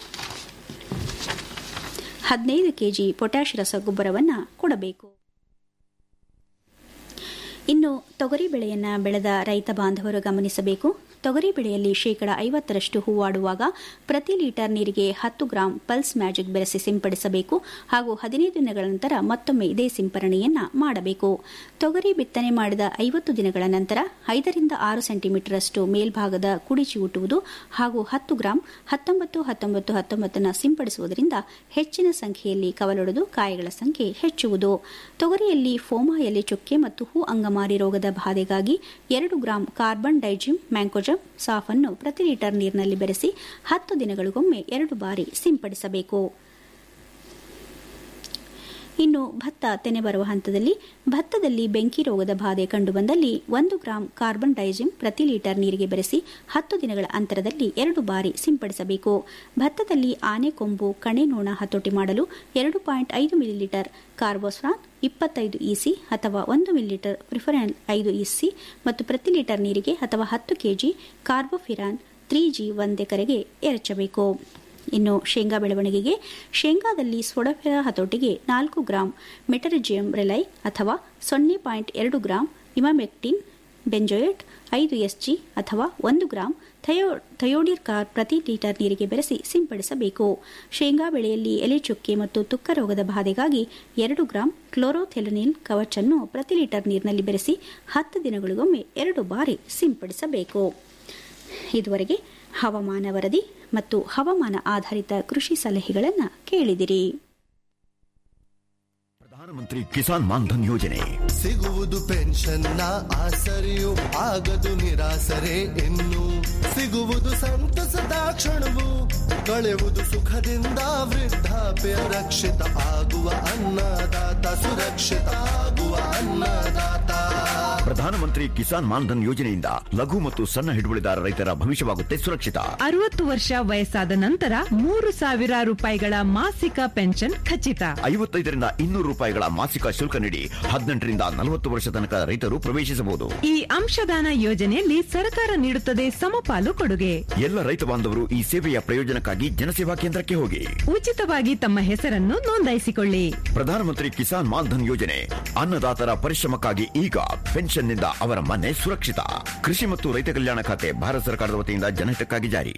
ಹದಿನೈದು ಕೆಜಿ ಪೊಟ್ಯಾಷ್ ರಸಗೊಬ್ಬರವನ್ನು ಕೊಡಬೇಕು ಇನ್ನು ತೊಗರಿ ಬೆಳೆಯನ್ನ ಬೆಳೆದ ರೈತ ಬಾಂಧವರು ಗಮನಿಸಬೇಕು ತೊಗರಿ ಬೆಳೆಯಲ್ಲಿ ಶೇಕಡ ಐವತ್ತರಷ್ಟು ಹೂವಾಡುವಾಗ ಪ್ರತಿ ಲೀಟರ್ ನೀರಿಗೆ ಹತ್ತು ಗ್ರಾಂ ಪಲ್ಸ್ ಮ್ಯಾಜಿಕ್ ಬೆರೆಸಿ ಸಿಂಪಡಿಸಬೇಕು ಹಾಗೂ ಹದಿನೈದು ದಿನಗಳ ನಂತರ ಮತ್ತೊಮ್ಮೆ ಇದೇ ಸಿಂಪರಣೆಯನ್ನ ಮಾಡಬೇಕು ತೊಗರಿ ಬಿತ್ತನೆ ಮಾಡಿದ ಐವತ್ತು ದಿನಗಳ ನಂತರ ಐದರಿಂದ ಆರು ಸೆಂಟಿಮೀಟರ್ ಅಷ್ಟು ಮೇಲ್ಭಾಗದ ಕುಡಿ ಚಿವುಟುವುದು ಹಾಗೂ ಹತ್ತು ಗ್ರಾಂ ಹತ್ತೊಂಬತ್ತು ಹತ್ತೊಂಬತ್ತು ಹತ್ತೊಂಬತ್ತನ್ನು ಸಿಂಪಡಿಸುವುದರಿಂದ ಹೆಚ್ಚಿನ ಸಂಖ್ಯೆಯಲ್ಲಿ ಕವಲೊಡೆದು ಕಾಯಿಗಳ ಸಂಖ್ಯೆ ಹೆಚ್ಚುವುದು ತೊಗರಿಯಲ್ಲಿ ಫೋಮಾ ಎಲೆ ಚುಕ್ಕೆ ಮತ್ತು ಹೂ ಅಂಗಮಾರಿ ರೋಗದ ಬಾಧೆಗಾಗಿ ಎರಡು ಗ್ರಾಂ ಕಾರ್ಬನ್ ಡೈಜಿಮ್ ಮ್ಯಾಂಕೋಜಮ್ ಸಾಫ್ ಅನ್ನು ಪ್ರತಿ ಲೀಟರ್ ನೀರಿನಲ್ಲಿ ಬೆರೆಸಿ ಹತ್ತು ದಿನಗಳಿಗೊಮ್ಮೆ ಎರಡು ಬಾರಿ ಸಿಂಪಡಿಸಬೇಕು ಇನ್ನು ಭತ್ತ ತೆನೆ ಬರುವ ಹಂತದಲ್ಲಿ ಭತ್ತದಲ್ಲಿ ಬೆಂಕಿ ರೋಗದ ಬಾಧೆ ಕಂಡುಬಂದಲ್ಲಿ ಒಂದು ಗ್ರಾಂ ಕಾರ್ಬನ್ ಡೈಜಿಮ್ ಪ್ರತಿ ಲೀಟರ್ ನೀರಿಗೆ ಬೆರೆಸಿ ಹತ್ತು ದಿನಗಳ ಅಂತರದಲ್ಲಿ ಎರಡು ಬಾರಿ ಸಿಂಪಡಿಸಬೇಕು ಭತ್ತದಲ್ಲಿ ಆನೆ ಕೊಂಬು ಕಣೆ ನೋಣ ಹತೋಟಿ ಮಾಡಲು ಎರಡು ಪಾಯಿಂಟ್ ಐದು ಮಿಲಿಲೀಟರ್ ಕಾರ್ಬೋಸ್ಫ್ರಾನ್ ಇಪ್ಪತ್ತೈದು ಇಸಿ ಅಥವಾ ಒಂದು ಮಿಲಿಲೀಟರ್ ಪ್ರಿಫರೆನ್ ಐದು ಇಸಿ ಮತ್ತು ಪ್ರತಿ ಲೀಟರ್ ನೀರಿಗೆ ಅಥವಾ ಹತ್ತು ಕೆಜಿ ಕಾರ್ಬೋಫಿರಾನ್ ತ್ರೀ ಜಿ ಒಂದೆಕರೆಗೆ ಎರಚಬೇಕು ಇನ್ನು ಶೇಂಗಾ ಬೆಳವಣಿಗೆಗೆ ಶೇಂಗಾದಲ್ಲಿ ಸೊಡಫೆರ ಹತೋಟಿಗೆ ನಾಲ್ಕು ಗ್ರಾಂ ಮೆಟರಿಜಿಯಂ ರೆಲೈ ಅಥವಾ ಸೊನ್ನೆ ಪಾಯಿಂಟ್ ಎರಡು ಗ್ರಾಂ ಇಮಾಮೆಕ್ಟಿನ್ ಬೆಂಜೋಯೇಟ್ ಐದು ಎಸ್ಜಿ ಅಥವಾ ಒಂದು ಗ್ರಾಂ ಥಯೋ ಥಯೋಡಿರ್ ಕಾರ್ ಪ್ರತಿ ಲೀಟರ್ ನೀರಿಗೆ ಬೆರೆಸಿ ಸಿಂಪಡಿಸಬೇಕು ಶೇಂಗಾ ಬೆಳೆಯಲ್ಲಿ ಎಲೆ ಚುಕ್ಕೆ ಮತ್ತು ತುಕ್ಕ ರೋಗದ ಬಾಧೆಗಾಗಿ ಎರಡು ಗ್ರಾಂ ಕ್ಲೋರೋಥೆಲನಿಲ್ ಕವಚನ್ನು ಪ್ರತಿ ಲೀಟರ್ ನೀರಿನಲ್ಲಿ ಬೆರೆಸಿ ಹತ್ತು ದಿನಗಳಿಗೊಮ್ಮೆ ಎರಡು ಬಾರಿ ಸಿಂಪಡಿಸಬೇಕು ಇದುವರೆಗೆ ಹವಾಮಾನ ವರದಿ ಮತ್ತು ಹವಾಮಾನ ಆಧಾರಿತ ಕೃಷಿ ಸಲಹೆಗಳನ್ನು ಕೇಳಿದಿರಿ ಪ್ರಧಾನಮಂತ್ರಿ ಕಿಸಾನ್ ಮಾನ್ಧನ್ ಯೋಜನೆ ಸಿಗುವುದು ಪೆನ್ಷನ್ನ ಆಸರೆಯು ಆಗದು ನಿರಾಸರೆ ಇನ್ನು ಸಿಗುವುದು ಸಂತಸದ ಕ್ಷಣವು ಕಳೆಯುವುದು ಸುಖದಿಂದ ವೃದ್ಧಾಪ್ಯ ರಕ್ಷಿತ ಆಗುವ ಅನ್ನದಾತ ಸುರಕ್ಷಿತ ಆಗುವ ಅನ್ನದಾತ ಪ್ರಧಾನಮಂತ್ರಿ ಕಿಸಾನ್ ಮಾನ್ಧನ್ ಯೋಜನೆಯಿಂದ ಲಘು ಮತ್ತು ಸಣ್ಣ ಹಿಡುವಳಿದಾರ ರೈತರ ಭವಿಷ್ಯವಾಗುತ್ತೆ ಸುರಕ್ಷಿತ ಅರವತ್ತು ವರ್ಷ ವಯಸ್ಸಾದ ನಂತರ ಮೂರು ಸಾವಿರ ರೂಪಾಯಿಗಳ ಮಾಸಿಕ ಪೆನ್ಷನ್ ಖಚಿತ ಐವತ್ತೈದರಿಂದ ಇನ್ನೂರು ರೂಪಾಯಿಗಳ ಮಾಸಿಕ ಶುಲ್ಕ ನೀಡಿ ಹದಿನೆಂಟರಿಂದ ನಲವತ್ತು ವರ್ಷ ತನಕ ರೈತರು ಪ್ರವೇಶಿಸಬಹುದು ಈ ಅಂಶದಾನ ಯೋಜನೆಯಲ್ಲಿ ಸರ್ಕಾರ ನೀಡುತ್ತದೆ ಸಮಪಾಲು ಕೊಡುಗೆ ಎಲ್ಲ ರೈತ ಬಾಂಧವರು ಈ ಸೇವೆಯ ಪ್ರಯೋಜನಕ್ಕಾಗಿ ಜನಸೇವಾ ಕೇಂದ್ರಕ್ಕೆ ಹೋಗಿ ಉಚಿತವಾಗಿ ತಮ್ಮ ಹೆಸರನ್ನು ನೋಂದಾಯಿಸಿಕೊಳ್ಳಿ ಪ್ರಧಾನಮಂತ್ರಿ ಕಿಸಾನ್ ಮಾನ್ಧನ್ ಯೋಜನೆ ಅನ್ನದಾತರ ಪರಿಶ್ರಮಕ್ಕಾಗಿ ಈಗ ಪೆನ್ಷನ್ನಿಂದ ಮಳೆಯಿಂದ ಅವರ ಮನೆ ಸುರಕ್ಷಿತ ಕೃಷಿ ಮತ್ತು ರೈತ ಕಲ್ಯಾಣ ಖಾತೆ ಭಾರತ ಸರ್ಕಾರದ ವತಿಯಿಂದ ಜನಹಿತಕ್ಕಾಗಿ ಜಾರಿ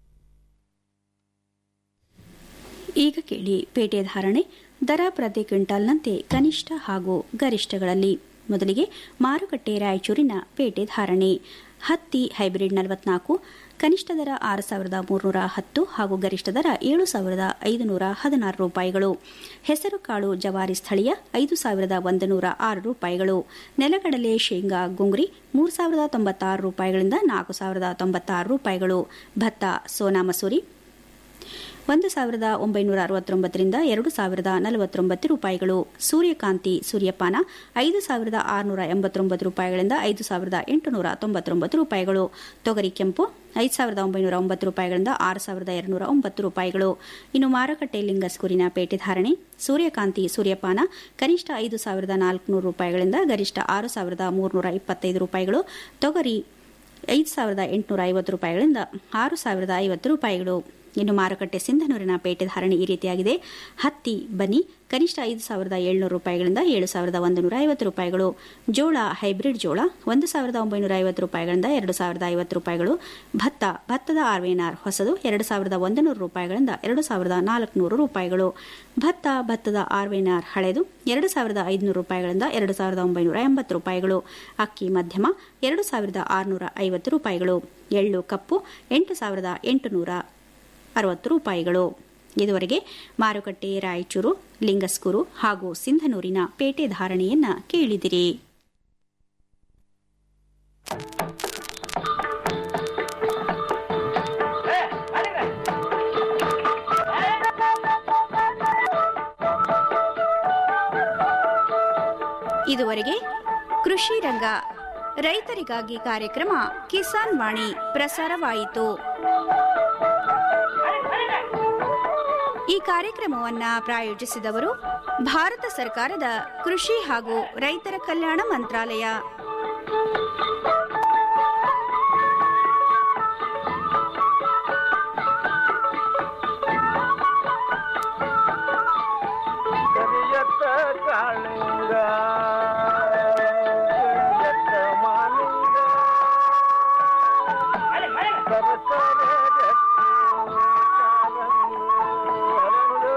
ಈಗ ಕೇಳಿ ಪೇಟೆ ಧಾರಣೆ ದರ ಪ್ರತಿ ಕ್ವಿಂಟಾಲ್ನಂತೆ ಕನಿಷ್ಠ ಹಾಗೂ ಗರಿಷ್ಠಗಳಲ್ಲಿ ಮೊದಲಿಗೆ ಮಾರುಕಟ್ಟೆ ರಾಯಚೂರಿನ ಪೇಟೆ ಧಾರಣೆ ಹತ್ತಿ ಹೈಬ್ರಿಡ್ ನಲವತ್ನಾಲ್ಕು ಕನಿಷ್ಠ ದರ ಆರು ಸಾವಿರದ ಮೂರುನೂರ ಹತ್ತು ಹಾಗೂ ಗರಿಷ್ಠ ದರ ಏಳು ಸಾವಿರದ ಐದುನೂರ ಹದಿನಾರು ರೂಪಾಯಿಗಳು ಹೆಸರು ಕಾಳು ಜವಾರಿ ಸ್ಥಳೀಯ ಐದು ಸಾವಿರದ ಒಂದು ನೂರ ಆರು ರೂಪಾಯಿಗಳು ನೆಲಗಡಲೆ ಶೇಂಗಾ ಗುಂಗ್ರಿ ಮೂರು ಸಾವಿರದ ತೊಂಬತ್ತಾರು ರೂಪಾಯಿಗಳಿಂದ ನಾಲ್ಕು ಸಾವಿರದ ತೊಂಬತ್ತಾರು ರೂಪಾಯಿಗಳು ಭತ್ತ ಸೋನಾ ಮಸೂರಿ ಒಂದು ಸಾವಿರದ ಒಂಬೈನೂರ ಅರವತ್ತೊಂಬತ್ತರಿಂದ ಎರಡು ಸಾವಿರದ ನಲವತ್ತೊಂಬತ್ತು ರೂಪಾಯಿಗಳು ಸೂರ್ಯಕಾಂತಿ ಸೂರ್ಯಪಾನ ಐದು ಸಾವಿರದ ಆರುನೂರ ಎಂಬತ್ತೊಂಬತ್ತು ರೂಪಾಯಿಗಳಿಂದ ಐದು ಸಾವಿರದ ಎಂಟುನೂರ ತೊಂಬತ್ತೊಂಬತ್ತು ರೂಪಾಯಿಗಳು ತೊಗರಿ ಕೆಂಪು ಐದು ಸಾವಿರದ ಒಂಬೈನೂರ ಒಂಬತ್ತು ರೂಪಾಯಿಗಳಿಂದ ಆರು ಸಾವಿರದ ಎರಡುನೂರ ಒಂಬತ್ತು ರೂಪಾಯಿಗಳು ಇನ್ನು ಮಾರುಕಟ್ಟೆ ಲಿಂಗಸ್ಕೂರಿನ ಪೇಟೆ ಧಾರಣೆ ಸೂರ್ಯಕಾಂತಿ ಸೂರ್ಯಪಾನ ಕನಿಷ್ಠ ಐದು ಸಾವಿರದ ನಾಲ್ಕುನೂರು ರೂಪಾಯಿಗಳಿಂದ ಗರಿಷ್ಠ ಆರು ಸಾವಿರದ ಮೂರುನೂರ ಇಪ್ಪತ್ತೈದು ರೂಪಾಯಿಗಳು ತೊಗರಿ ಐದು ಸಾವಿರದ ಎಂಟುನೂರ ಐವತ್ತು ರೂಪಾಯಿಗಳಿಂದ ಆರು ಸಾವಿರದ ಐವತ್ತು ರೂಪಾಯಿಗಳು ಇನ್ನು ಮಾರುಕಟ್ಟೆ ಸಿಂಧನೂರಿನ ಪೇಟೆ ಧಾರಣೆ ಈ ರೀತಿಯಾಗಿದೆ ಹತ್ತಿ ಬನ್ನಿ ಕನಿಷ್ಠ ಐದು ಸಾವಿರದ ಏಳ್ನೂರು ರೂಪಾಯಿಗಳಿಂದ ಏಳು ಸಾವಿರದ ಒಂದು ನೂರ ಐವತ್ತು ರೂಪಾಯಿಗಳು ಜೋಳ ಹೈಬ್ರಿಡ್ ಜೋಳ ಒಂದು ಸಾವಿರದ ಒಂಬೈನೂರ ಐವತ್ತು ರೂಪಾಯಿಗಳಿಂದ ಎರಡು ಸಾವಿರದ ಐವತ್ತು ರೂಪಾಯಿಗಳು ಭತ್ತ ಭತ್ತದ ಆರ್ವೇನಾರ್ ಹೊಸದು ಎರಡು ಸಾವಿರದ ಒಂದು ನೂರು ರೂಪಾಯಿಗಳಿಂದ ಎರಡು ಸಾವಿರದ ನಾಲ್ಕುನೂರು ರೂಪಾಯಿಗಳು ಭತ್ತ ಭತ್ತದ ಆರ್ವೇನಾರ್ ಹಳೆದು ಎರಡು ಸಾವಿರದ ಐದುನೂರು ರೂಪಾಯಿಗಳಿಂದ ಎರಡು ಸಾವಿರದ ಒಂಬೈನೂರ ಎಂಬತ್ತು ರೂಪಾಯಿಗಳು ಅಕ್ಕಿ ಮಧ್ಯಮ ಎರಡು ಸಾವಿರದ ಆರುನೂರ ಐವತ್ತು ರೂಪಾಯಿಗಳು ಎಳ್ಳು ಕಪ್ಪು ಎಂಟು ಸಾವಿರದ ಎಂಟುನೂರ ಅರವತ್ತು ರೂಪಾಯಿಗಳು ಇದುವರೆಗೆ ಮಾರುಕಟ್ಟೆ ರಾಯಚೂರು ಲಿಂಗಸ್ಕೂರು ಹಾಗೂ ಸಿಂಧನೂರಿನ ಪೇಟೆ ಧಾರಣೆಯನ್ನ ಕೇಳಿದಿರಿ ಇದುವರೆಗೆ ಕೃಷಿ ರಂಗ ರೈತರಿಗಾಗಿ ಕಾರ್ಯಕ್ರಮ ಕಿಸಾನ್ ವಾಣಿ ಪ್ರಸಾರವಾಯಿತು ಈ ಕಾರ್ಯಕ್ರಮವನ್ನ ಪ್ರಾಯೋಜಿಸಿದವರು ಭಾರತ ಸರ್ಕಾರದ ಕೃಷಿ ಹಾಗೂ ರೈತರ ಕಲ್ಯಾಣ ಮಂತ್ರಾಲಯ ಕರಿಯತ್ತ ಕಾಳಿಂಗ ಕರಿಯತ್ತ ಮಾಲಿಂಗ ಸರಸರ ಜಟ್ಟಿ ಕಾಲಂದು ಹರಳು.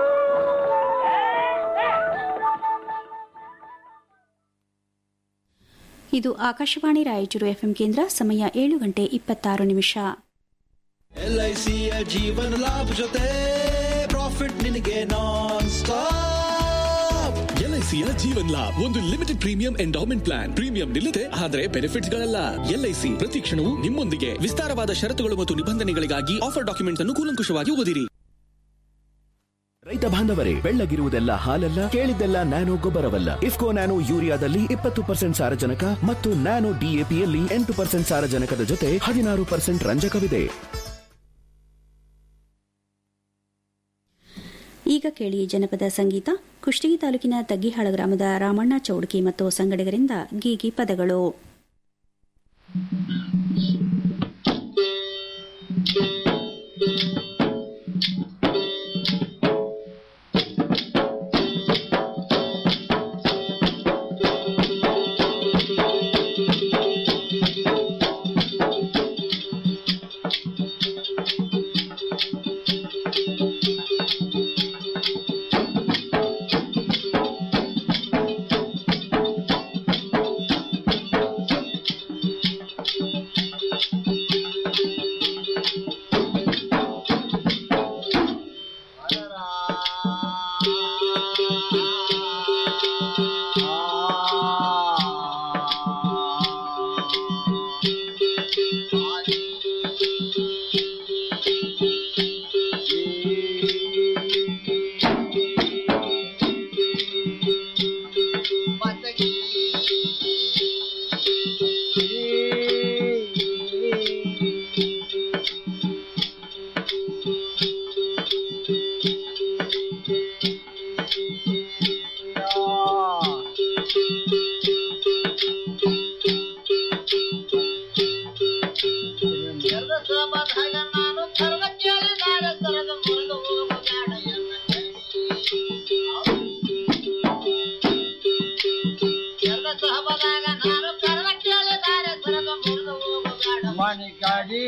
ಇದು ಆಕಾಶವಾಣಿ ರಾಯಚೂರು ಎಫ್ಎಂ ಕೇಂದ್ರ ಸಮಯ ಏಳು ಗಂಟೆ ಇಪ್ಪತ್ತಾರು ನಿಮಿಷ ಎಲ್ಐಸಿಯ ಜೀವನ ಲಾಭ ಜೊತೆ ಪ್ರಾಫಿಟ್ ನಿನಗೆ ನಾನ್ ಸ್ಟಾಪ್ ಎಲ್ಐಸಿಯ ಜೀವನ್ ಲಾಭ್ ಒಂದು limited premium endowment plan premium ನಿಲ್ಲದೆ ಆದರೆ ಬೆನಿಫಿಟ್ಸ್ ಗಳಲ್ಲ ಎಲ್ಐಸಿ ಪ್ರತಿ ಕ್ಷಣವೂ ನಿಮ್ಮೊಂದಿಗೆ ವಿಸ್ತಾರವಾದ ಷರತ್ತುಗಳು ಮತ್ತು ನಿಬಂಧನೆಗಳಿಗಾಗಿ ಆಫರ್ ಡಾಕ್ಯುಮೆಂಟ್ಸ್ ಅನ್ನು ಕೂಲಂಕುಷವಾಗಿ ಓದಿರಿ ರೈತ ಬಾಂಧವರೇ ಬೆಳ್ಳಗಿರುವುದೆಲ್ಲ ಹಾಲಲ್ಲ ಕೇಳಿದ್ದೆಲ್ಲ ನ್ಯಾನೋ ಗೊಬ್ಬರವಲ್ಲ ಇಫ್ಕೋ ನ್ಯಾನೋ ಯೂರಿಯಾದಲ್ಲಿ ಇಪ್ಪತ್ತು ಪರ್ಸೆಂಟ್ ಸಾರಜನಕ ಮತ್ತು ನ್ಯಾನೋ ಡಿಎಪಿಯಲ್ಲಿ ಎಂಟು ಪರ್ಸೆಂಟ್ ಸಾರಜನಕದ ಜೊತೆ ಹದಿನಾರು ಪರ್ಸೆಂಟ್ ರಂಜಕವಿದೆ ಈಗ ಕೇಳಿ ಜನಪದ ಸಂಗೀತ ಕುಷ್ಟಗಿ ತಾಲೂಕಿನ ತಗ್ಗಿಹಾಳ ಗ್ರಾಮದ ರಾಮಣ್ಣ ಚೌಡ್ಕಿ ಮತ್ತು ಸಂಗಡಿಗರಿಂದ ಗೀಗಿ ಪದಗಳು ಿ ಜಾನಿಕಾಡಿ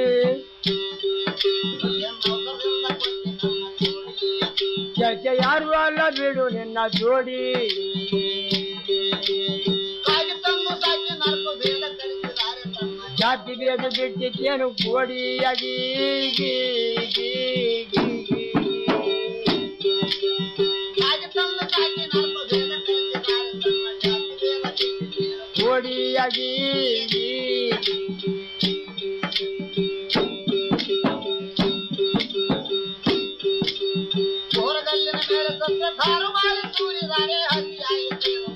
ಜೊತೆ ಯಾರು ಅಲ್ಲ ಬಿಡು ನಿನ್ನ ಜೋಡಿ ಜಾತಿ ಬೇಗ ಬಿಟ್ಟಿದ್ದೇನು ಕೋಡಿಯಾಗಿ ಗೀ, ಗೀ, ಗೀ, ಗೀ. ಕೋಡಿಯಾಗಿ ಗೀ, ಗೀ. ಘೋರಗಲ್ಲಿನ ಮೇಲೆ ಸತ್ತ ಧಾರು ಮಾಡಿ ಸೂರಿದಾರೆ ಹಸಿಯಾಯಿತು